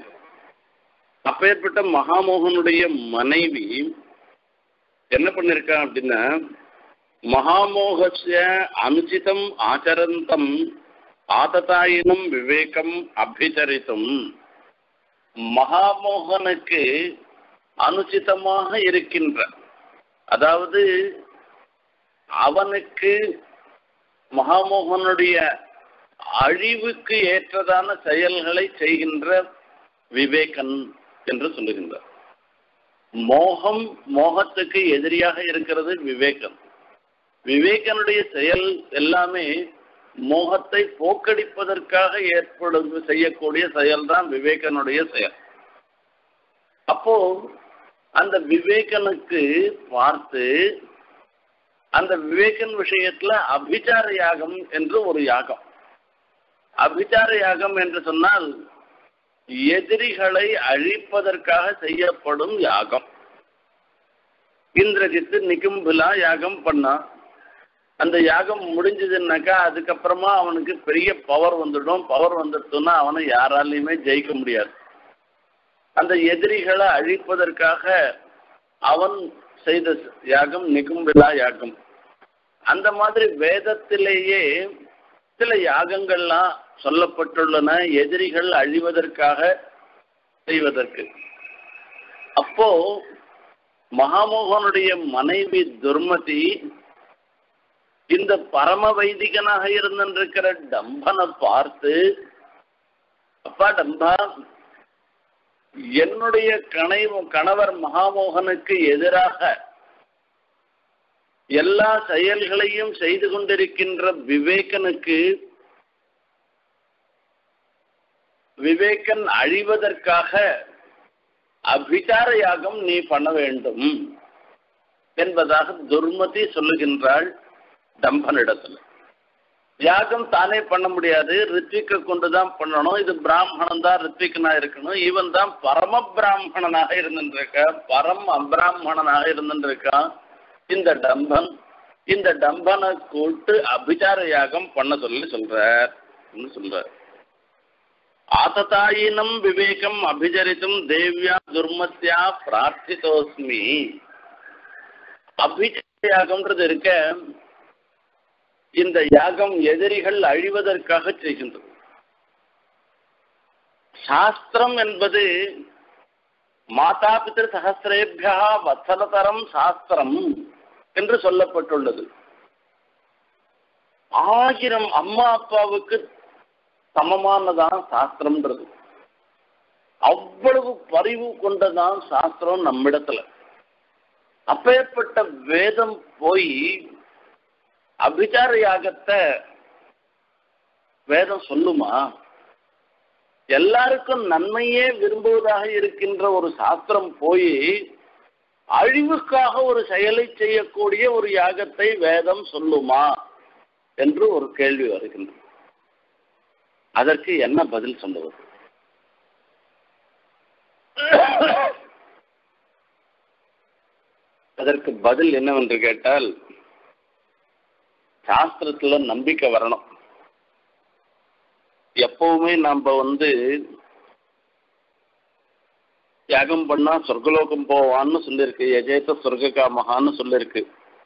அப்பேற்பட்ட மகாமோகனுடைய மனைவி என்ன பண்ணிருக்கா அப்படின்னா மகாமோகஸ்ய அனுச்சிதம் ஆச்சரந்தம் ஆததாயினும் விவேகம் அபிச்சரித்தும் மகாமோகனுக்கு அனுச்சிதமாக இருக்கின்ற அதாவது அவனுக்கு மகாமோகனுடைய அழிவுக்கு ஏற்றதான செயல்களை செய்கின்ற விவேகன் என்று சொல்லுகின்றார் மோகம் மோகத்துக்கு எதிரியாக இருக்கிறது விவேகம் விவேகனுடைய செயல் எல்லாமே மோகத்தை போக்கடிப்பதற்காக ஏற்படும் செய்யக்கூடிய செயல்தான் விவேகனுடைய செயல் அப்போ அந்த விவேகனுக்கு பார்த்து அந்த விவேகன் விஷயத்துல அபிச்சார யாகம் என்று ஒரு யாகம் அபிச்சார யாகம் என்று சொன்னால் எதிரிகளை அழிப்பதற்காக செய்யப்படும் யாகம் இந்திரஜித்து நிகும்புலா யாகம் பண்ணான் அந்த யாகம் முடிஞ்சதுன்னாக்கா அதுக்கப்புறமா அவனுக்கு பெரிய பவர் வந்துடும் பவர் வந்துடுச்சுன்னா அவனை யாராலையுமே ஜெயிக்க முடியாது அந்த எதிரிகளை அழிப்பதற்காக அவன் செய்த யாகம் நிகும்பிலா யாகம் அந்த மாதிரி வேதத்திலேயே சில யாகங்கள்லாம் சொல்லப்பட்டுள்ளன எதிரிகள் அழிவதற்காக செய்வதற்கு அப்போ மகாமோகனுடைய மனைவி துர்மதி இந்த பரம வைதிகனாக இருந்திருக்கிற டம்பனை பார்த்து அப்பா டம்பா என்னுடைய கணைவு கணவர் மகாமோகனுக்கு எதிராக எல்லா செயல்களையும் செய்து கொண்டிருக்கின்ற விவேகனுக்கு விவேகன் அழிவதற்காக அபிச்சார யாகம் நீ பண்ண வேண்டும் என்பதாக துர்மதி சொல்லுகின்றாள் டம்பனிடத்துல யாகம் தானே பண்ண முடியாது ரித்விக்க கொண்டுதான் பண்ணணும் இது பிராமணன் தான் ரித்விக்கனா இருக்கணும் இவன் தான் பரம பிராமணனாக இருந்துருக்க பரம் அபிராமணனாக இருந்துருக்கான் இந்த டம்பன் இந்த டம்பனை கூட்டு அபிச்சார யாகம் பண்ண சொல்லி சொல்றார் சொல்றார் ஆததாயினம் விவேகம் அபிச்சரித்தும் தேவ்யா துர்மத்யா பிரார்த்திதோஸ்மி அபிச்சார யாகம்ன்றது இருக்க இந்த யாகம் எதிரிகள் அழிவதற்காக செய்கின்றது சாஸ்திரம் என்பது மாதா பித்திரு சகசிரேபியா வத்சலதரம் சாஸ்திரம் என்று சொல்லப்பட்டுள்ளது ஆயிரம் அம்மா அப்பாவுக்கு சமமானதான் சாஸ்திரம்ன்றது அவ்வளவு பரிவு கொண்டதான் சாஸ்திரம் நம்மிடத்துல அப்பேற்பட்ட வேதம் போய் அபிச்சார யாகத்தை வேதம் சொல்லுமா எல்லாருக்கும் நன்மையே விரும்புவதாக இருக்கின்ற ஒரு சாஸ்திரம் போய் அழிவுக்காக ஒரு செயலை செய்யக்கூடிய ஒரு யாகத்தை வேதம் சொல்லுமா என்று ஒரு கேள்வி வருகின்றது அதற்கு என்ன பதில் சொல்லுவது அதற்கு பதில் என்னவென்று கேட்டால் சாஸ்திரத்துல நம்பிக்கை வரணும் எப்பவுமே நம்ம வந்து யாகம் பண்ணா சொர்க்கலோகம் போவான்னு சொல்லியிருக்கு எஜேத சொர்க்ககாமகான்னு சொல்லியிருக்கு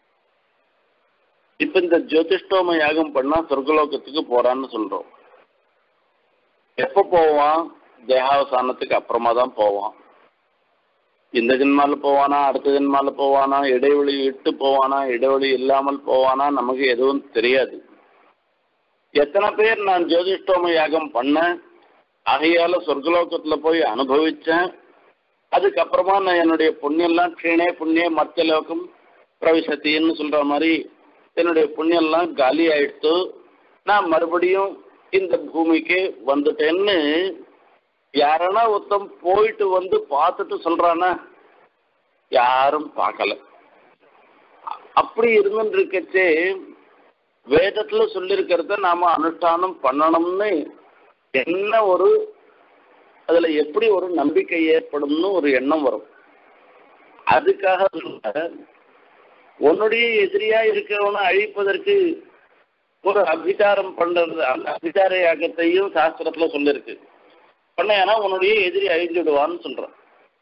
இப்ப இந்த ஜோதிஷ்டோம யாகம் பண்ணா சொர்க்கலோகத்துக்கு போறான்னு சொல்றோம் எப்ப போவான் தேகாவசானத்துக்கு அப்புறமா தான் போவான் இந்த ஜென்மால போவானா அடுத்த ஜென்மால போவானா இடைவெளி விட்டு போவானா இடைவெளி இல்லாமல் போவானா நமக்கு எதுவும் தெரியாது எத்தனை பேர் நான் ஜோதிஷ்டோம யாகம் பண்ணேன் ஆகையால சொர்க்கலோகத்துல போய் அனுபவிச்சேன் அதுக்கப்புறமா நான் என்னுடைய புண்ணியெல்லாம் கீழே புண்ணிய மத்தியலோகம் பிரவிசத்தின்னு சொல்ற மாதிரி என்னுடைய புண்ணியெல்லாம் காலி ஆயிடுத்து நான் மறுபடியும் இந்த பூமிக்கு வந்துட்டேன்னு யாரனா ஒருத்தன் போயிட்டு வந்து பார்த்துட்டு சொல்றானா யாரும் பார்க்கல அப்படி இருந்துட்டு இருக்கச்சே வேதத்துல சொல்லியிருக்கிறத நாம அனுஷ்டானம் பண்ணணும்னு என்ன ஒரு அதுல எப்படி ஒரு நம்பிக்கை ஏற்படும்னு ஒரு எண்ணம் வரும் அதுக்காக உன்னுடைய எதிரியா இருக்கிறவனை அழிப்பதற்கு ஒரு அபிச்சாரம் பண்றது அந்த அபிச்சார யாகத்தையும் சாஸ்திரத்துல சொல்லிருக்கு பண்ணேன்னா உன்னுடைய எதிரி அழிஞ்சுடுவான்னு சொல்றான்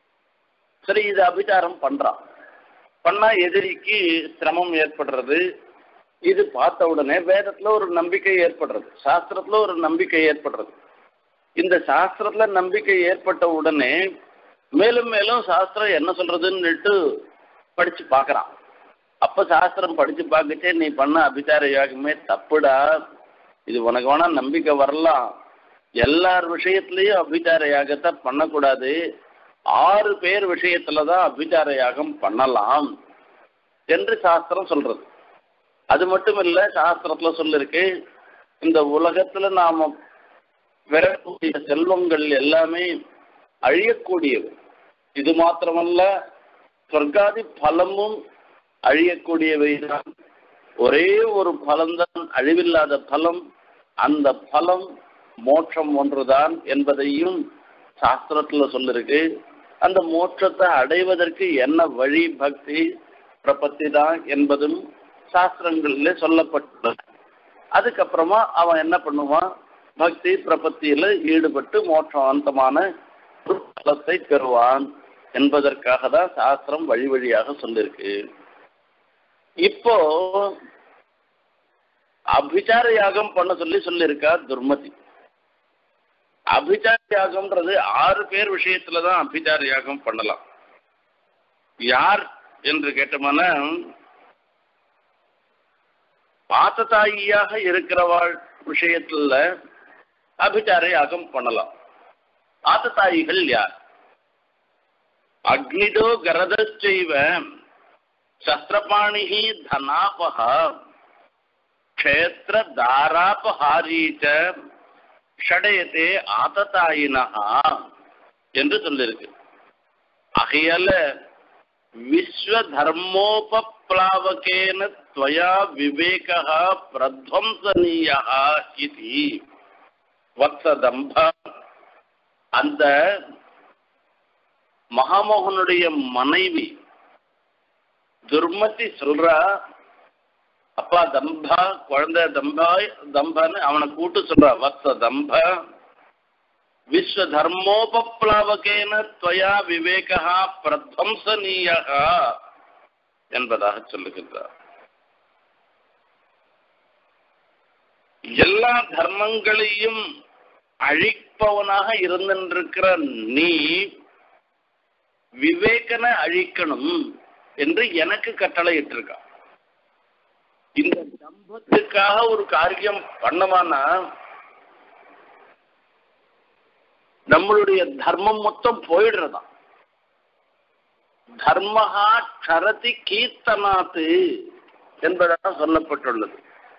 சரி இது அபிச்சாரம் பண்றான் பண்ணா எதிரிக்கு சிரமம் ஏற்படுறது இது பார்த்த உடனே வேதத்துல ஒரு நம்பிக்கை ஏற்படுறது சாஸ்திரத்துல ஒரு நம்பிக்கை ஏற்படுறது இந்த சாஸ்திரத்துல நம்பிக்கை ஏற்பட்ட உடனே மேலும் மேலும் சாஸ்திரம் என்ன சொல்றதுன்னுட்டு படிச்சு பார்க்கறான் அப்ப சாஸ்திரம் படிச்சு பார்க்கச்சே நீ பண்ண அபிச்சார யாகமே தப்புடா இது உனக்கு வேணா நம்பிக்கை வரலாம் எல்லார் விஷயத்திலையும் அபிச்சார யாகத்தை பண்ணக்கூடாது ஆறு பேர் விஷயத்துலதான் அபிச்சார யாகம் பண்ணலாம் என்று சாஸ்திரம் சொல்றது அது மட்டும் இல்ல சாஸ்திரத்துல சொல்லிருக்கு இந்த உலகத்துல நாம பெறக்கூடிய செல்வங்கள் எல்லாமே அழியக்கூடியவை இது மாத்திரமல்ல சொர்க்காதி பலமும் அழியக்கூடியவை தான் ஒரே ஒரு பலம்தான் அழிவில்லாத பலம் அந்த பலம் மோட்சம் ஒன்றுதான் என்பதையும் சாஸ்திரத்துல சொல்லிருக்கு அந்த மோட்சத்தை அடைவதற்கு என்ன வழி பக்தி பிரபத்தி தான் என்பதும் சாஸ்திரங்களிலே சொல்லப்பட்டுள்ளது அதுக்கப்புறமா அவன் என்ன பண்ணுவான் பக்தி பிரபத்தியில ஈடுபட்டு மோட்சம் அந்தமான ஒரு பலத்தை பெறுவான் என்பதற்காக தான் சாஸ்திரம் வழி வழியாக சொல்லியிருக்கு இப்போ அபிச்சார யாகம் பண்ண சொல்லி சொல்லியிருக்கா துர்மதி அபிச்சார யாகம்ன்றது ஆறு பேர் விஷயத்துலதான் அபிச்சார யாகம் பண்ணலாம் யார் என்று கேட்டோம்னா பாத்ததாயியாக இருக்கிறவாள் விஷயத்துல அபிச்சார யாகம் பண்ணலாம் ஆத்ததாயிகள் யார் அக்னிடோ கரதச்சைவ சஸ்திரபாணிஹி தனாபக க்ஷேத்திர தாராபஹாரீச்ச ஷடயத்தே ஆததாயினஹா என்று சொல்லியிருக்கு ஆகையால விஸ்வ தர்மோபப்ளாவகேன त्वया விவேகः பிரத்வம்சனீயः இது வத்சதம்ப அந்த மகாமோகனுடைய மனைவி துர்மதி சொல்றா அப்பா தம்பா குழந்தை தம்பா தம்பான்னு அவனை கூட்டு சொல்றா வத்ச தம்ப விஸ்வ தர்மோபப்ளாவகேன துவயா விவேகா பிரத்வம்சனீயா என்பதாக சொல்லுகின்றார் எல்லா தர்மங்களையும் அழிப்பவனாக இருந்திருக்கிற நீ விவேகனை அழிக்கணும் என்று எனக்கு கட்டளை இட்டிருக்கா இந்த தம்பத்துக்காக ஒரு காரியம் பண்ணமானா நம்மளுடைய தர்மம் மொத்தம் போயிடுறதா தர்மஹா க்ஷரதி கீர்த்தனாத்து என்பதாக சொல்லப்பட்டுள்ளது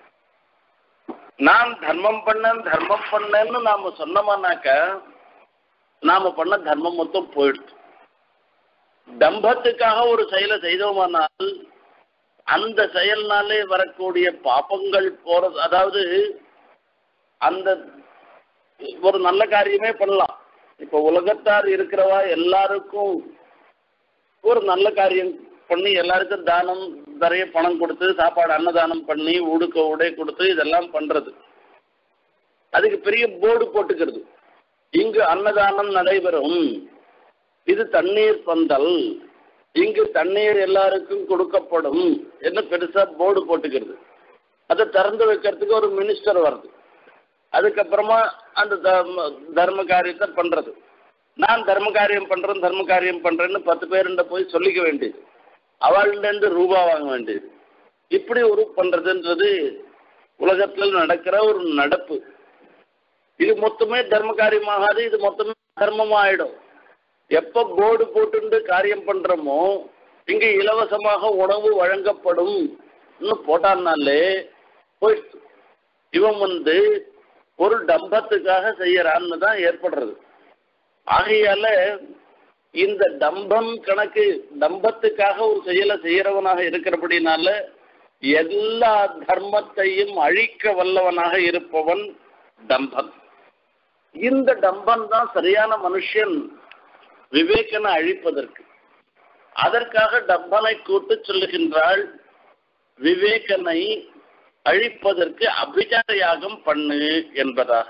நான் தர்மம் பண்ணேன் தர்மம் பண்ணேன்னு நாம சொன்னோமானாக்க நாம பண்ண தர்மம் மொத்தம் போயிடுது தம்பத்துக்காக ஒரு செயலை செய்தோமானால் அந்த செயல்னாலே வரக்கூடிய பாப்பங்கள் போறது அதாவது அந்த ஒரு நல்ல காரியமே பண்ணலாம் இப்ப உலகத்தார் இருக்கிறவா எல்லாருக்கும் ஒரு நல்ல காரியம் பண்ணி எல்லாருக்கும் தானம் நிறைய பணம் கொடுத்து சாப்பாடு அன்னதானம் பண்ணி உடுக்க உடை கொடுத்து இதெல்லாம் பண்றது அதுக்கு பெரிய போர்டு போட்டுக்கிறது இங்கு அன்னதானம் நடைபெறும் இது தண்ணீர் பந்தல் இங்கு தண்ணீர் எல்லாருக்கும் கொடுக்கப்படும் என்ன பெருசா போர்டு போட்டுக்கிறது அதை திறந்து வைக்கிறதுக்கு ஒரு மினிஸ்டர் வருது அதுக்கப்புறமா அந்த தர்ம தர்ம காரியத்தை பண்றது நான் தர்ம காரியம் பண்றேன் தர்ம காரியம் பண்றேன்னு பத்து பேருண்ட போய் சொல்லிக்க வேண்டியது அவள்கிட்ட ரூபா வாங்க வேண்டியது இப்படி ஒரு பண்றதுன்றது உலகத்தில் நடக்கிற ஒரு நடப்பு இது மொத்தமே தர்ம காரியமாகாது இது மொத்தமே தர்மமாயிடும் எப்ப போர்டு போட்டு காரியம் பண்றோமோ இங்க இலவசமாக உணவு வழங்கப்படும் போட்டான்னாலே போயிடுச்சு இவன் வந்து ஒரு டம்பத்துக்காக செய்யறான்னு தான் ஏற்படுறது ஆகையால இந்த டம்பம் கணக்கு டம்பத்துக்காக ஒரு செயலை செய்யறவனாக இருக்கிறபடினால எல்லா தர்மத்தையும் அழிக்க வல்லவனாக இருப்பவன் டம்பன் இந்த டம்பன் தான் சரியான மனுஷன் விவேகனை அழிப்பதற்கு அதற்காக டம்பனை கூட்டு சொல்லுகின்றாள் விவேகனை அழிப்பதற்கு அபிச்சார யாகம் பண்ணு என்பதாக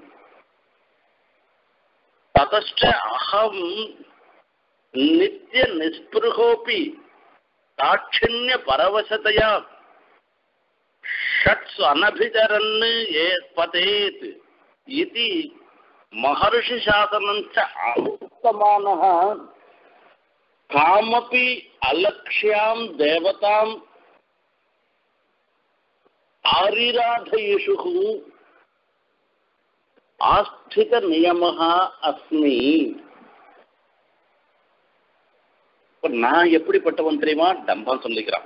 ததஷ்ட அகம் நித்திய நிஸ்பிருகோபி தாட்சிண்ய பரவசதையா ஷட்சு அனபிதரன் ஏ பதேத் இது மகர்ஷி சாசனம் அனுத்தமான காமபி அலக்ஷ்யாம் தேவதாம் ஆரிராதயிஷு ஆஸ்திக நியமः அஸ்மி இப்ப நான் எப்படிப்பட்டவன் தெரியுமா டம்பம் சொல்லிக்கிறான்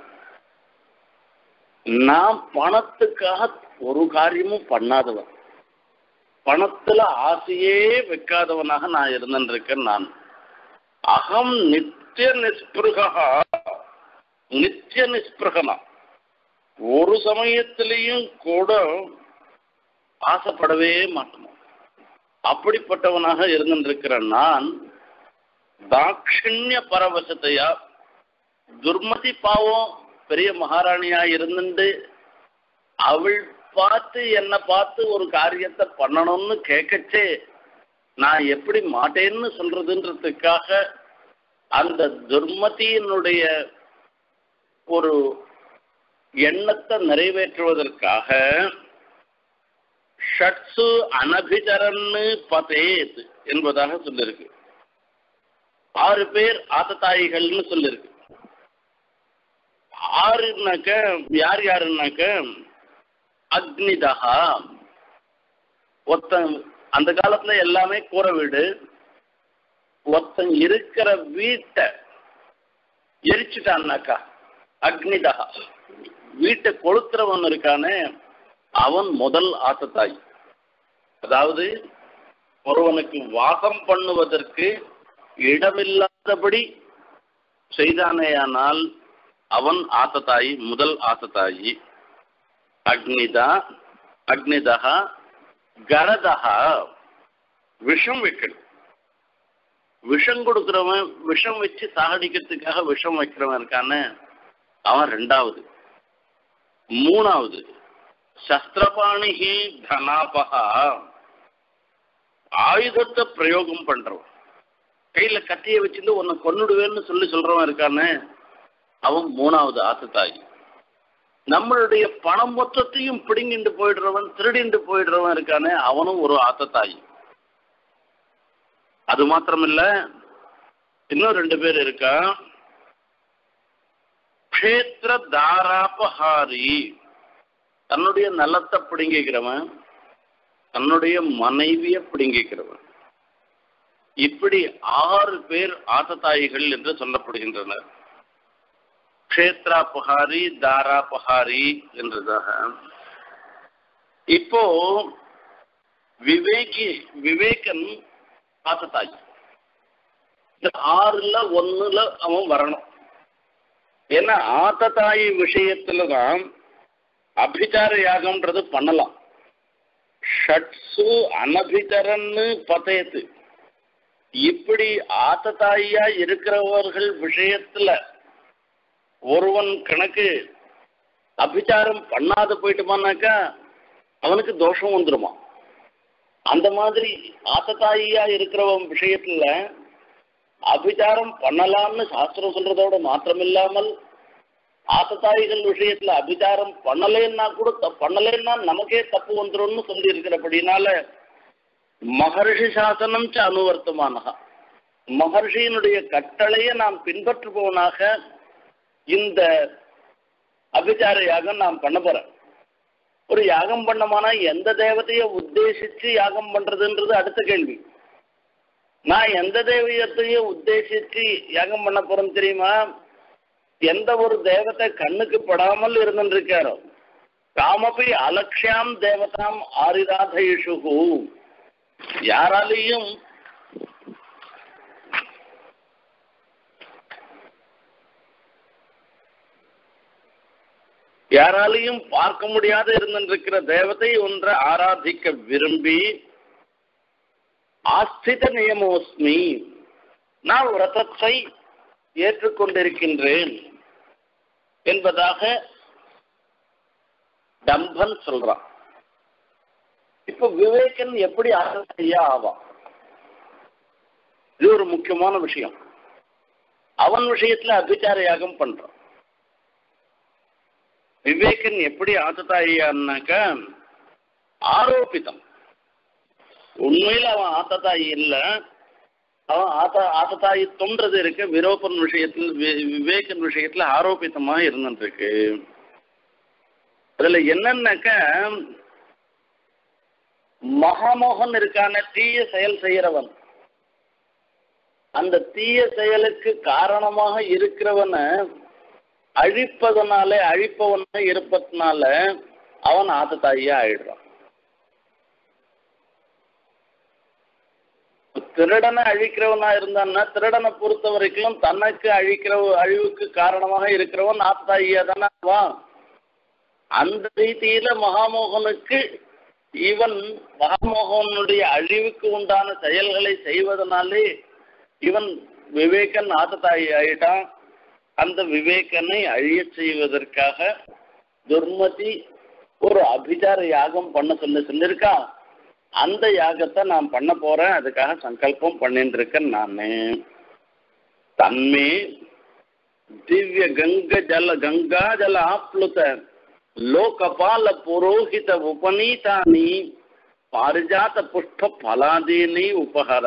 நான் பணத்துக்காக ஒரு காரியமும் பண்ணாதவன் பணத்துல ஆசையே வைக்காதவனாக நான் இருந்திருக்கேன் நான் அகம் நித்திய நிஸ்பிருகா நித்திய நிஸ்பிருகனா ஒரு சமயத்திலையும் கூட ஆசைப்படவே மாட்டோம் அப்படிப்பட்டவனாக இருந்திருக்கிற நான் தாட்சிணிய பரவசத்தையா துர்மதி பாவம் பெரிய மகாராணியா இருந்துட்டு அவள் பார்த்து என்னை பார்த்து ஒரு காரியத்தை பண்ணணும்னு கேட்கச்சே நான் எப்படி மாட்டேன்னு சொல்றதுன்றதுக்காக அந்த துர்மதியினுடைய ஒரு எண்ணத்தை நிறைவேற்றுவதற்காக ஷட்சு அனபிச்சரன்னு பதேத் என்பதாக சொல்லிருக்கு ஆறு பேர் ஆத்தத்தாயிகள்னு சொல்லிருக்கு ஆறுனாக்க யார் யாருன்னாக்க அக்னிதகா ஒருத்தன் அந்த காலத்துல எல்லாமே கூரை வீடு ஒருத்தன் இருக்கிற வீட்டை எரிச்சுட்டான்னாக்கா அக்னிதகா வீட்டை கொளுத்துறவன் இருக்கானே அவன் முதல் ஆத்தத்தாய் அதாவது ஒருவனுக்கு வாசம் பண்ணுவதற்கு இடமில்லாதபடி செய்தானேயானால் அவன் ஆத்தத்தாயி முதல் ஆத்தத்தாயி அக்னிதா அக்னிதா கரதா விஷம் வைக்கணும் விஷம் கொடுக்கிறவன் விஷம் வச்சு சாகடிக்கிறதுக்காக விஷம் வைக்கிறவன் இருக்கானே அவன் ரெண்டாவது மூணாவது சஸ்திரபாணிகி தனாபகா ஆயுதத்தை பிரயோகம் பண்றவன் கையில கத்திய வச்சிருந்து உன்னை கொன்னுடுவேன்னு சொல்லி சொல்றவன் இருக்கானே அவன் மூணாவது ஆசத்தாயி நம்மளுடைய பணம் மொத்தத்தையும் பிடுங்கிட்டு போயிடுறவன் திருடிண்டு போயிடுறவன் இருக்கானே அவனும் ஒரு ஆத்தத்தாயி அது மாத்திரமில்ல இன்னும் ரெண்டு பேர் இருக்கா க்ஷேத்திர தாராபஹாரி தன்னுடைய நலத்தை பிடுங்கிக்கிறவன் தன்னுடைய மனைவிய பிடுங்கிக்கிறவன் இப்படி ஆறு பேர் ஆத்தத்தாயிகள் என்று சொல்லப்படுகின்றனர் க்ஷேத்ராபஹாரி தாராபஹாரி என்றதாக இப்போ விவேகி விவேகன் ஆத்தத்தாய் இந்த ஆறுல ஒண்ணுல அவன் வரணும் ஏன்னா ஆத்தத்தாயி விஷயத்துல தான் அபிச்சார யாகம்ன்றது பண்ணலாம் ஷட்சு அனபிச்சரன்னு பதயத்து இப்படி ஆத்தத்தாயியா இருக்கிறவர்கள் விஷயத்துல ஒருவன் கணக்கு அபிச்சாரம் பண்ணாத போயிட்டுமானாக்கா அவனுக்கு தோஷம் வந்துருமா அந்த மாதிரி ஆத்தத்தாயியா இருக்கிறவன் விஷயத்துல அபிச்சாரம் பண்ணலாம்னு சாஸ்திரம் சொல்றதோட மாத்திரமில்லாமல் ஆத்தத்தாயிகள் விஷயத்துல அபிச்சாரம் பண்ணலேன்னா கூட த- பண்ணலேன்னா நமக்கே தப்பு வந்துரும்னு சொல்லி இருக்கிறபடினால மகர்ஷி சாசனம் ச அனுவர்த்தமானகா மகர்ஷியினுடைய கட்டளையை நாம் பின்பற்றுபவனாக இந்த அபிச்சார யாகம் நாம் பண்ண போறேன் ஒரு யாகம் பண்ணமானா எந்த தேவதையை உத்தேசிச்சு யாகம் பண்றதுன்றது அடுத்த கேள்வி நான் எந்த தெய்வத்தையும் உத்தேசிச்சு யாகம் பண்ண போறேன் தெரியுமா எந்த ஒரு தேவத்தை கண்ணுக்கு படாமல் இருந்திருக்காரோ காமபி அலக்ஷாம் தேவதாம் ஆரிராதயிஷுகு யாராலையும் யாராலையும் பார்க்க முடியாத இருந்திருக்கிற தேவதை ஒன்றை ஆராதிக்க விரும்பி ஆஸ்தித நியமோஸ்மி நான் விரதத்தை ஏற்றுக்கொண்டிருக்கின்றேன் என்பதாக டம்பன் சொல்றான் இப்ப விவேகன் எப்படி ஆசையா ஆவான் இது ஒரு முக்கியமான விஷயம் அவன் விஷயத்துல அபிச்சார யாகம் பண்றான் விவேகன் எப்படி ஆத்தத்தாயியான்னாக்க ஆரோபிதம் உண்மையில அவன் ஆத்தத்தாயி இல்ல அவன் ஆத்த ஆத்தத்தாயித்தம்ன்றது இருக்கு விரோபன் விஷயத்தில் வி- விவேகன் விஷயத்துல ஆரோபித்தமா இருந்துருக்கு அதுல என்னன்னாக்க மகாமோகன் இருக்கான தீய செயல் செய்யறவன் அந்த தீய செயலுக்கு காரணமாக இருக்கிறவனை அழிப்பதனால அழிப்பவனா இருப்பதனால அவன் ஆத்தத்தாயியா ஆயிடுறான் திருடனை அழிக்கிறவனா இருந்தான்னா திருடனை பொறுத்த வரைக்கும் தனக்கு அழிக்கிற அழிவுக்கு காரணமாக இருக்கிறவன் ஆத்தாயியா தானே ஆவான் அந்த ரீதியில மகாமோகனுக்கு இவன் மகாமோகனுடைய அழிவுக்கு உண்டான செயல்களை செய்வதனாலே இவன் விவேகன் ஆத்தத்தாயி ஆயிட்டான் அந்த விவேகனை அழியச் செய்வதற்காக துர்மதி ஒரு அபிச்சார யாகம் பண்ண சொல்லி சொல்லியிருக்கா அந்த யாகத்தை நான் பண்ண போறேன் அதுக்காக சங்கல்பம் பண்ணிட்டு இருக்கேன் நானு தன்மே திவ்ய கங்க ஜல கங்கா ஜல ஆப்ளுத லோகபால புரோஹித உபநீதானி பாரிஜாத புஷ்ப பலாதீனி உபகர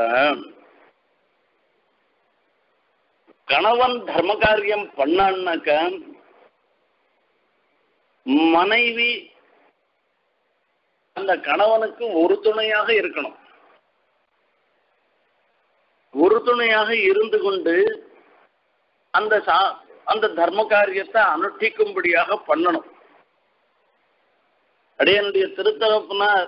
கணவன் தர்ம காரியம் பண்ணான்னாக்க மனைவி அந்த கணவனுக்கு ஒரு துணையாக இருக்கணும் ஒரு துணையாக இருந்து கொண்டு அந்த சா அந்த தர்ம காரியத்தை அனுஷ்டிக்கும்படியாக பண்ணணும் அடையனுடைய திருத்தகப்புனார்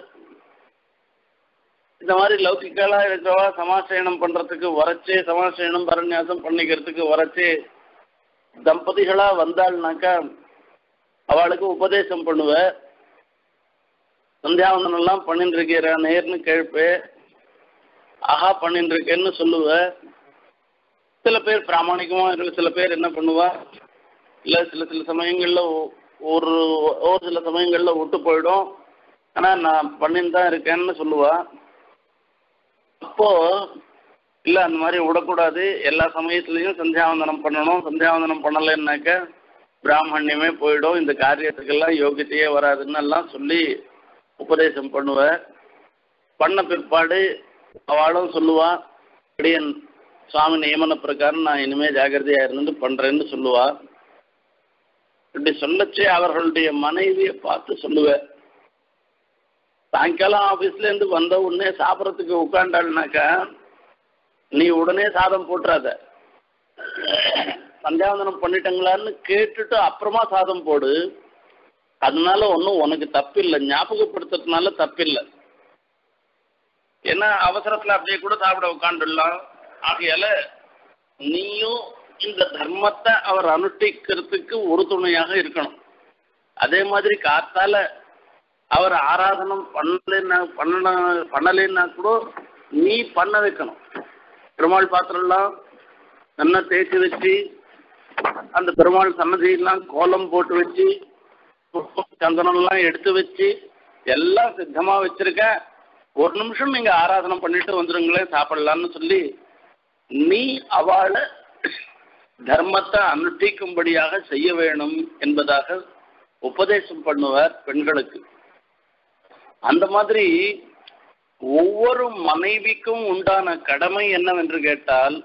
இந்த மாதிரி லௌகிக்கலா இருக்கிறவா சமாசயனம் பண்றதுக்கு வரச்சு சமாசயனம் பரநியாசம் பண்ணிக்கிறதுக்கு வரச்சு தம்பதிகளா வந்தாள்னாக்கா அவளுக்கு உபதேசம் பண்ணுவ சந்தியாவந்தனம் எல்லாம் பண்ணிட்டு இருக்கிற நேர்னு கேட்பு ஆஹா பண்ணிட்டு இருக்கேன்னு சொல்லுவ சில பேர் பிராமணிகமா இருக்கு சில பேர் என்ன பண்ணுவா இல்ல சில சில சமயங்கள்ல ஒ- ஒரு ஒரு சில சமயங்கள்ல விட்டு போயிடும் ஆனா நான் பண்ணிட்டு தான் இருக்கேன்னு சொல்லுவா அப்போ இல்ல அந்த மாதிரி விடக்கூடாது எல்லா சமயத்துலயும் சந்தியாவந்தனம் பண்ணணும் சந்தியாவந்தனம் பண்ணலைன்னாக்க பிராமணியமே போயிடும் இந்த காரியத்துக்கெல்லாம் யோகியத்தையே வராதுன்னு எல்லாம் சொல்லி உபதேசம் பண்ணுவேன் பண்ண பிற்பாடு அவளும் சொல்லுவா அப்படியே சுவாமி நியமன பிரகாரம் நான் இனிமே ஜாகிரதையா இருந்து பண்றேன்னு சொல்லுவா இப்படி சொல்லச்சே அவர்களுடைய மனைவியை பார்த்து சொல்லுவேன் சாயங்காலம் ஆபீஸ்ல இருந்து வந்த உடனே சாப்பிட்றதுக்கு உட்காண்டாள்னாக்கா நீ உடனே சாதம் போட்டுறாத சந்தியாவந்தனம் பண்ணிட்டங்களான்னு கேட்டுட்டு அப்புறமா சாதம் போடு அதனால ஒன்றும் உனக்கு தப்பில்லை ஞாபகப்படுத்துறதுனால தப்பில்லை ஏன்னா அவசரத்துல அப்படியே கூட சாப்பிட உட்காந்துடலாம் ஆகையால நீயும் இந்த தர்மத்தை அவர் அனுஷ்டிக்கிறதுக்கு ஒரு துணையாக இருக்கணும் அதே மாதிரி காத்தால அவர் ஆராதனம் பண்ணலைன்னா பண்ண பண்ணலைன்னா கூட நீ பண்ண வைக்கணும் பெருமாள் பாத்திரம்லாம் நல்லா தேய்ச்சி வச்சு அந்த பெருமாள் சன்னதியெல்லாம் கோலம் போட்டு வச்சு புஷ்பம் சந்தனம்லாம் எடுத்து வச்சு எல்லாம் சித்தமா வச்சிருக்க ஒரு நிமிஷம் நீங்க ஆராதனை பண்ணிட்டு வந்துருங்களேன் சாப்பிடலாம்னு சொல்லி நீ அவளை தர்மத்தை அனுஷ்டிக்கும்படியாக செய்ய வேணும் என்பதாக உபதேசம் பண்ணுவார் பெண்களுக்கு அந்த மாதிரி ஒவ்வொரு மனைவிக்கும் உண்டான கடமை என்னவென்று கேட்டால்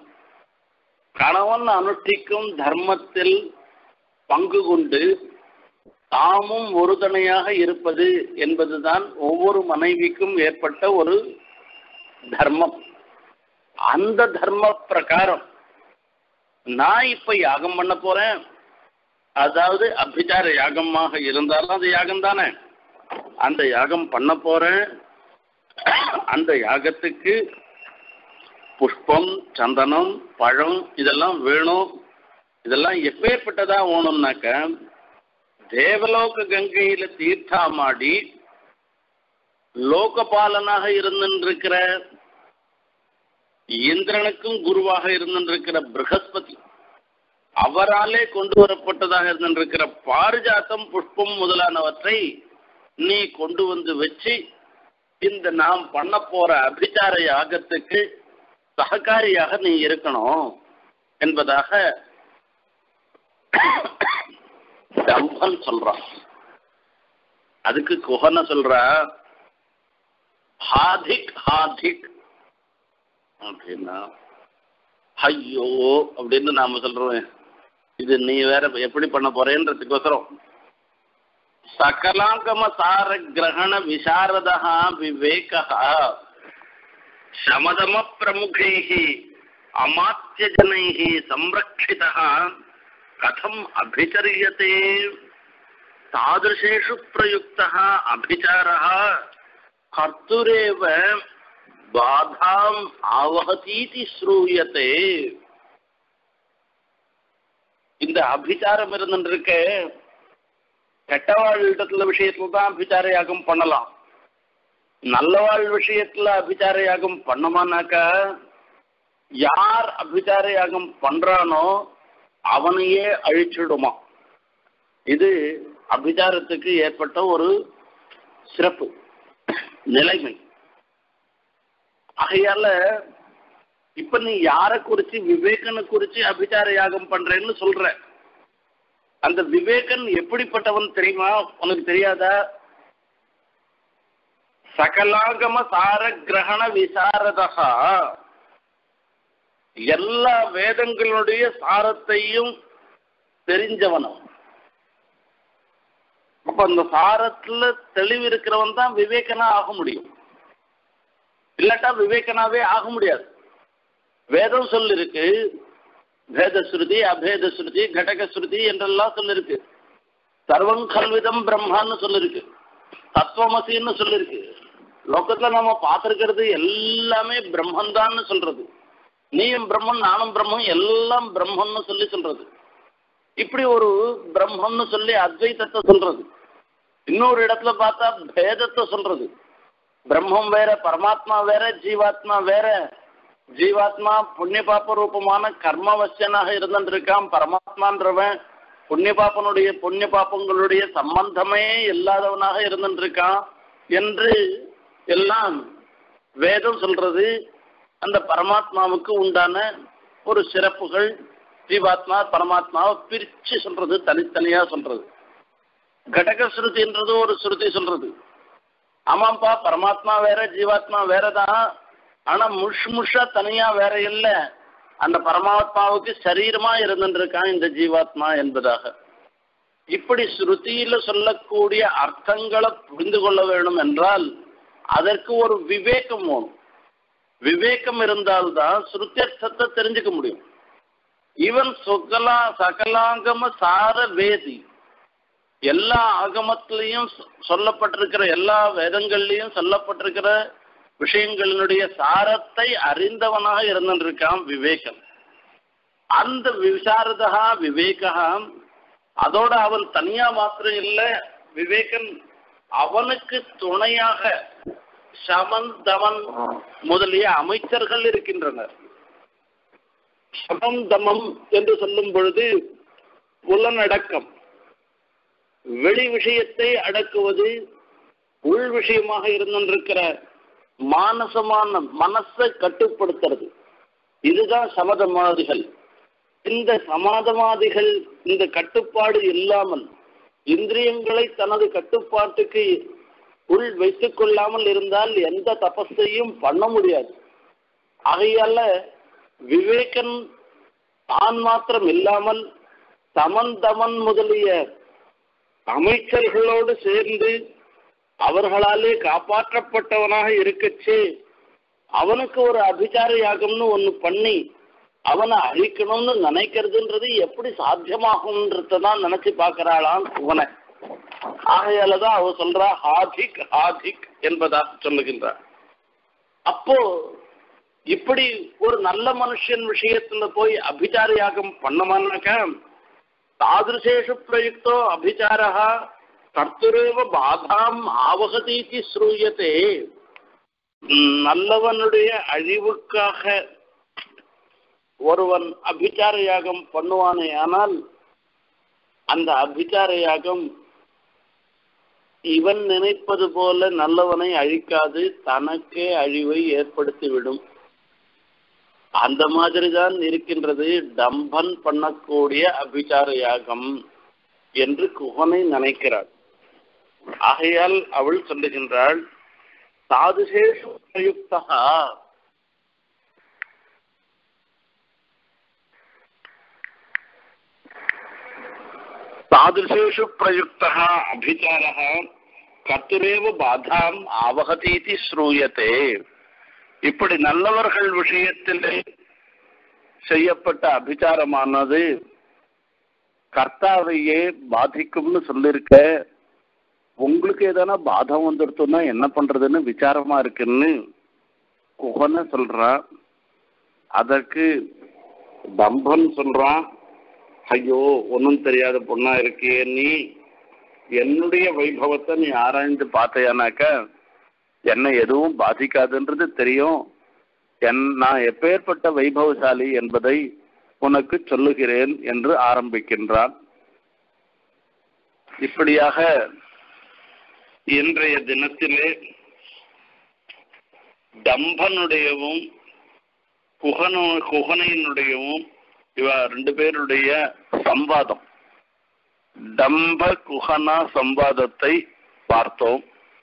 கணவன் அனுஷ்டிக்கும் தர்மத்தில் பங்கு கொண்டு தாமும் ஒருதனையாக இருப்பது என்பதுதான் ஒவ்வொரு மனைவிக்கும் ஏற்பட்ட ஒரு தர்மம் அந்த தர்ம பிரகாரம் நான் இப்ப யாகம் பண்ண போறேன் அதாவது அபிச்சார யாகமாக இருந்தாலும் அது யாகம் தானே அந்த யாகம் பண்ண போறேன் அந்த யாகத்துக்கு புஷ்பம் சந்தனம் பழம் இதெல்லாம் வேணும் இதெல்லாம் எப்பேற்பட்டதா வேணும்னாக்க தேவலோக கங்கையில தீர்த்தாமாடி லோகபாலனாக இருந்திருக்கிற இந்திரனுக்கும் குருவாக இருந்திருக்கிற பிரகஸ்பதி அவராலே கொண்டு வரப்பட்டதாக இருந்திருக்கிற பாரிஜாத்தம் புஷ்பம் முதலானவற்றை நீ கொண்டு வந்து வச்சு இந்த நாம் பண்ண போற அபிச்சார யாகத்துக்கு சககாரியாக நீ இருக்கணும் என்பதாக டம்பன் சொல்றான் அதுக்கு குஹன சொல்ற ஹாதிக் ஹாதிக் அப்படின்னா ஐயோ அப்படின்னு நாம சொல்றோம் இது நீ வேற எப்படி பண்ண போறேன்றதுக்கோசரம் சகலாங்கம சார கிரகண விசாரதா விவேக சமதம பிரமுகைः அமாத்தியஜனைः संरक्षितः कथम् अभिचर्यते तादृशेषु प्रयुक्तः अभिचारः कर्तुरेव बाधाम् आवहतीति श्रूयते இந்த அபிச்சாரம் இருந்துருக்க கெட்டவாழ் இடத்துல விஷயத்துல தான் அபிச்சார யாகம் பண்ணலாம் நல்லவாழ் விஷயத்துல அபிச்சார யாகம் பண்ணமானாக்கா யார் அபிச்சார யாகம் பண்றானோ அவனையே அழிச்சிடுமா இது அபிச்சாரத்துக்கு ஏற்பட்ட ஒரு சிறப்பு நிலைமை ஆகையால இப்ப நீ யார குறிச்சு விவேகனை குறிச்சு அபிச்சார யாகம் பண்றேன்னு சொல்ற அந்த விவேகன் எப்படிப்பட்டவன் தெரியுமா உனக்கு தெரியாதா சகலாகம சார கிரகண விசாரதா எல்லா வேதங்களுடைய சாரத்தையும் தெரிஞ்சவனும் அப்ப அந்த சாரத்துல தெளிவு இருக்கிறவன் தான் விவேகனா ஆக முடியும் இல்லாட்டா விவேகனாவே ஆக முடியாது வேதம் சொல்லிருக்கு பேத ஸ்ருதி அபேத ஸ்ருதி கடக ஸ்ருதி என்றெல்லாம் சொல்லிருக்கு சர்வம் கல்விதம் பிரம்மான்னு சொல்லிருக்கு தத்துவமசின்னு சொல்லிருக்கு லோகத்துல நம்ம பார்த்திருக்கிறது எல்லாமே பிரம்மன்தான்னு சொல்றது நீயும் பிரம்மன் நானும் பிரம்மன் எல்லாம் பிரம்மன்னு சொல்லி சொல்றது இப்படி ஒரு பிரம்மன்னு சொல்லி அத்வைத்தத்தை சொல்றது இன்னொரு இடத்துல பார்த்தா பேதத்தை சொல்றது பிரம்மம் வேற பரமாத்மா வேற ஜீவாத்மா வேற ஜீவாத்மா புண்ணிய பாப்ப ரூபமான கர்மவசியனாக இருந்திருக்கான் பரமாத்மான்றவன் புண்ணிய பாப்பனுடைய புண்ணிய பாப்பங்களுடைய சம்பந்தமே இல்லாதவனாக இருந்திருக்கான் என்று எல்லாம் வேதம் சொல்றது அந்த பரமாத்மாவுக்கு உண்டான ஒரு சிறப்புகள் ஜீவாத்மா பரமாத்மாவை பிரிச்சு சொல்றது தனித்தனியா சொல்றது கடக ஸ்ருதின்றது ஒரு ஸ்ருதி சொல்றது ஆமாப்பா பரமாத்மா வேற ஜீவாத்மா வேறதான் ஆனா முஷ் முஷா தனியா வேற இல்ல அந்த பரமாத்மாவுக்கு சரீரமா இருந்துருக்கான் இந்த ஜீவாத்மா என்பதாக இப்படி ஸ்ருதியில சொல்லக்கூடிய அர்த்தங்களை புரிந்து கொள்ள வேண்டும் என்றால் அதற்கு ஒரு விவேகம் வேணும் விவேகம் இருந்தால்தான் ஸ்ருத்தியர்த்தத்தை தெரிஞ்சுக்க முடியும் இவன் சொகலா சகலாங்கம சார வேதி எல்லா ஆகமத்திலையும் சொல்லப்பட்டிருக்கிற எல்லா வேதங்கள்லையும் சொல்லப்பட்டிருக்கிற விஷயங்களினுடைய சாரத்தை அறிந்தவனாக இருந்திருக்கான் விவேகம் அந்த விசாரதா விவேகா அதோட அவன் தனியா மாத்திரம் இல்ல விவேகன் அவனுக்கு துணையாக சமன் தமன் முதலிய அமைச்சர்கள் இருக்கின்றனர் சமம் தமம் என்று சொல்லும் பொழுது புலனடக்கம் வெளி விஷயத்தை அடக்குவது உள் விஷயமாக இருந்திருக்கிற மானசமான மனசை கட்டுப்படுத்துறது இதுதான் சமதமாதிகள் இந்த சமாதமாதிகள் இந்த கட்டுப்பாடு இல்லாமல் இந்திரியங்களை தனது கட்டுப்பாட்டுக்கு உள் வைத்துக் கொள்ளாமல் இருந்தால் எந்த தபஸையும் பண்ண முடியாது ஆகையால விவேகன் தான் மாத்திரம் இல்லாமல் தமன் தமன் முதலிய அமைச்சர்களோடு சேர்ந்து அவர்களாலே காப்பாற்றப்பட்டவனாக இருக்கச்சே அவனுக்கு ஒரு அபிச்சார யாகம்னு ஒண்ணு பண்ணி அவனை அழிக்கணும்னு நினைக்கிறதுன்றது எப்படி சாத்தியமாகும்ன்றதான் நினைச்சு பார்க்கிறாளாம் இவனை ஆகையாலதான் அவ சொல்றா ஹாதிக் ஹாதிக் என்பதாக சொல்லுகின்றார் அப்போ இப்படி ஒரு நல்ல மனுஷன் விஷயத்துல போய் அபிச்சார யாகம் பண்ணமானாக்கா தாதிருஷேஷு பிரயுக்தோ அபிச்சாரா கர்த்தரேவ பாதாம் ஆவகதீதி ஸ்ரூயத்தே நல்லவனுடைய அழிவுக்காக ஒருவன் அபிச்சார யாகம் பண்ணுவானே ஆனால் அந்த அபிச்சார யாகம் இவன் நினைப்பது போல நல்லவனை அழிக்காது தனக்கே அழிவை ஏற்படுத்திவிடும் அந்த மாதிரி தான் இருக்கின்றது டம்பன் பண்ணக்கூடிய அபிச்சார யாகம் என்று குகனை நினைக்கிறாள் ஆகையால் அவள் சொல்லுகின்றாள் சாதுசேஷு பிரயுக்தா தாதுசேஷு பிரயுக்தா அபிச்சாரः கத்துரேவ பாதாம் ஆவகதீதி ஸ்ரூயத்தே இப்படி நல்லவர்கள் விஷயத்தில் செய்யப்பட்ட அபிச்சாரமானது கர்த்தாவையே பாதிக்கும்னு சொல்லியிருக்க உங்களுக்கு எதனா பாதம் வந்துடுத்துன்னா என்ன பண்றதுன்னு விசாரமா இருக்குன்னு குகன சொல்றான் அதற்கு தம்பன் சொல்றான் ஐயோ ஒன்றும் தெரியாத பொண்ணா இருக்கியே நீ என்னுடைய வைபவத்தை நீ ஆராய்ந்து பார்த்தையானாக்க என்னை எதுவும் பாதிக்காதுன்றது தெரியும் என் நான் எப்பேற்பட்ட வைபவசாலி என்பதை உனக்கு சொல்லுகிறேன் என்று ஆரம்பிக்கின்றான் இப்படியாக இன்றைய தினத்திலே தம்பனுடையவும் குகனு குகனையினுடையவும் இவ ரெண்டு பேருடைய சம்வாதம் டம்ப குஹனா சம்வாதத்தை பார்த்தோம்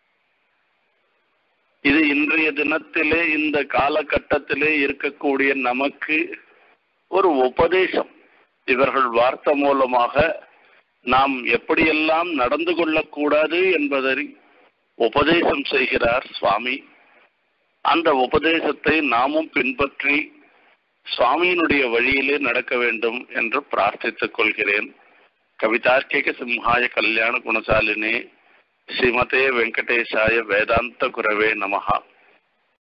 இது இன்றைய தினத்திலே இந்த காலகட்டத்திலே இருக்கக்கூடிய நமக்கு ஒரு உபதேசம் இவர்கள் வார்த்தை மூலமாக நாம் எப்படியெல்லாம் நடந்து கொள்ளக்கூடாது என்பதை உபதேசம் செய்கிறார் சுவாமி அந்த உபதேசத்தை நாமும் பின்பற்றி சுவாமியினுடைய வழியிலே நடக்க வேண்டும் என்று பிரார்த்தித்துக் கொள்கிறேன் கவிதார்க்கிக சிம்ஹாய கல்யாண குணசாலினே ஸ்ரீமதே வெங்கடேஷாய வேதாந்த குரவே நமஹா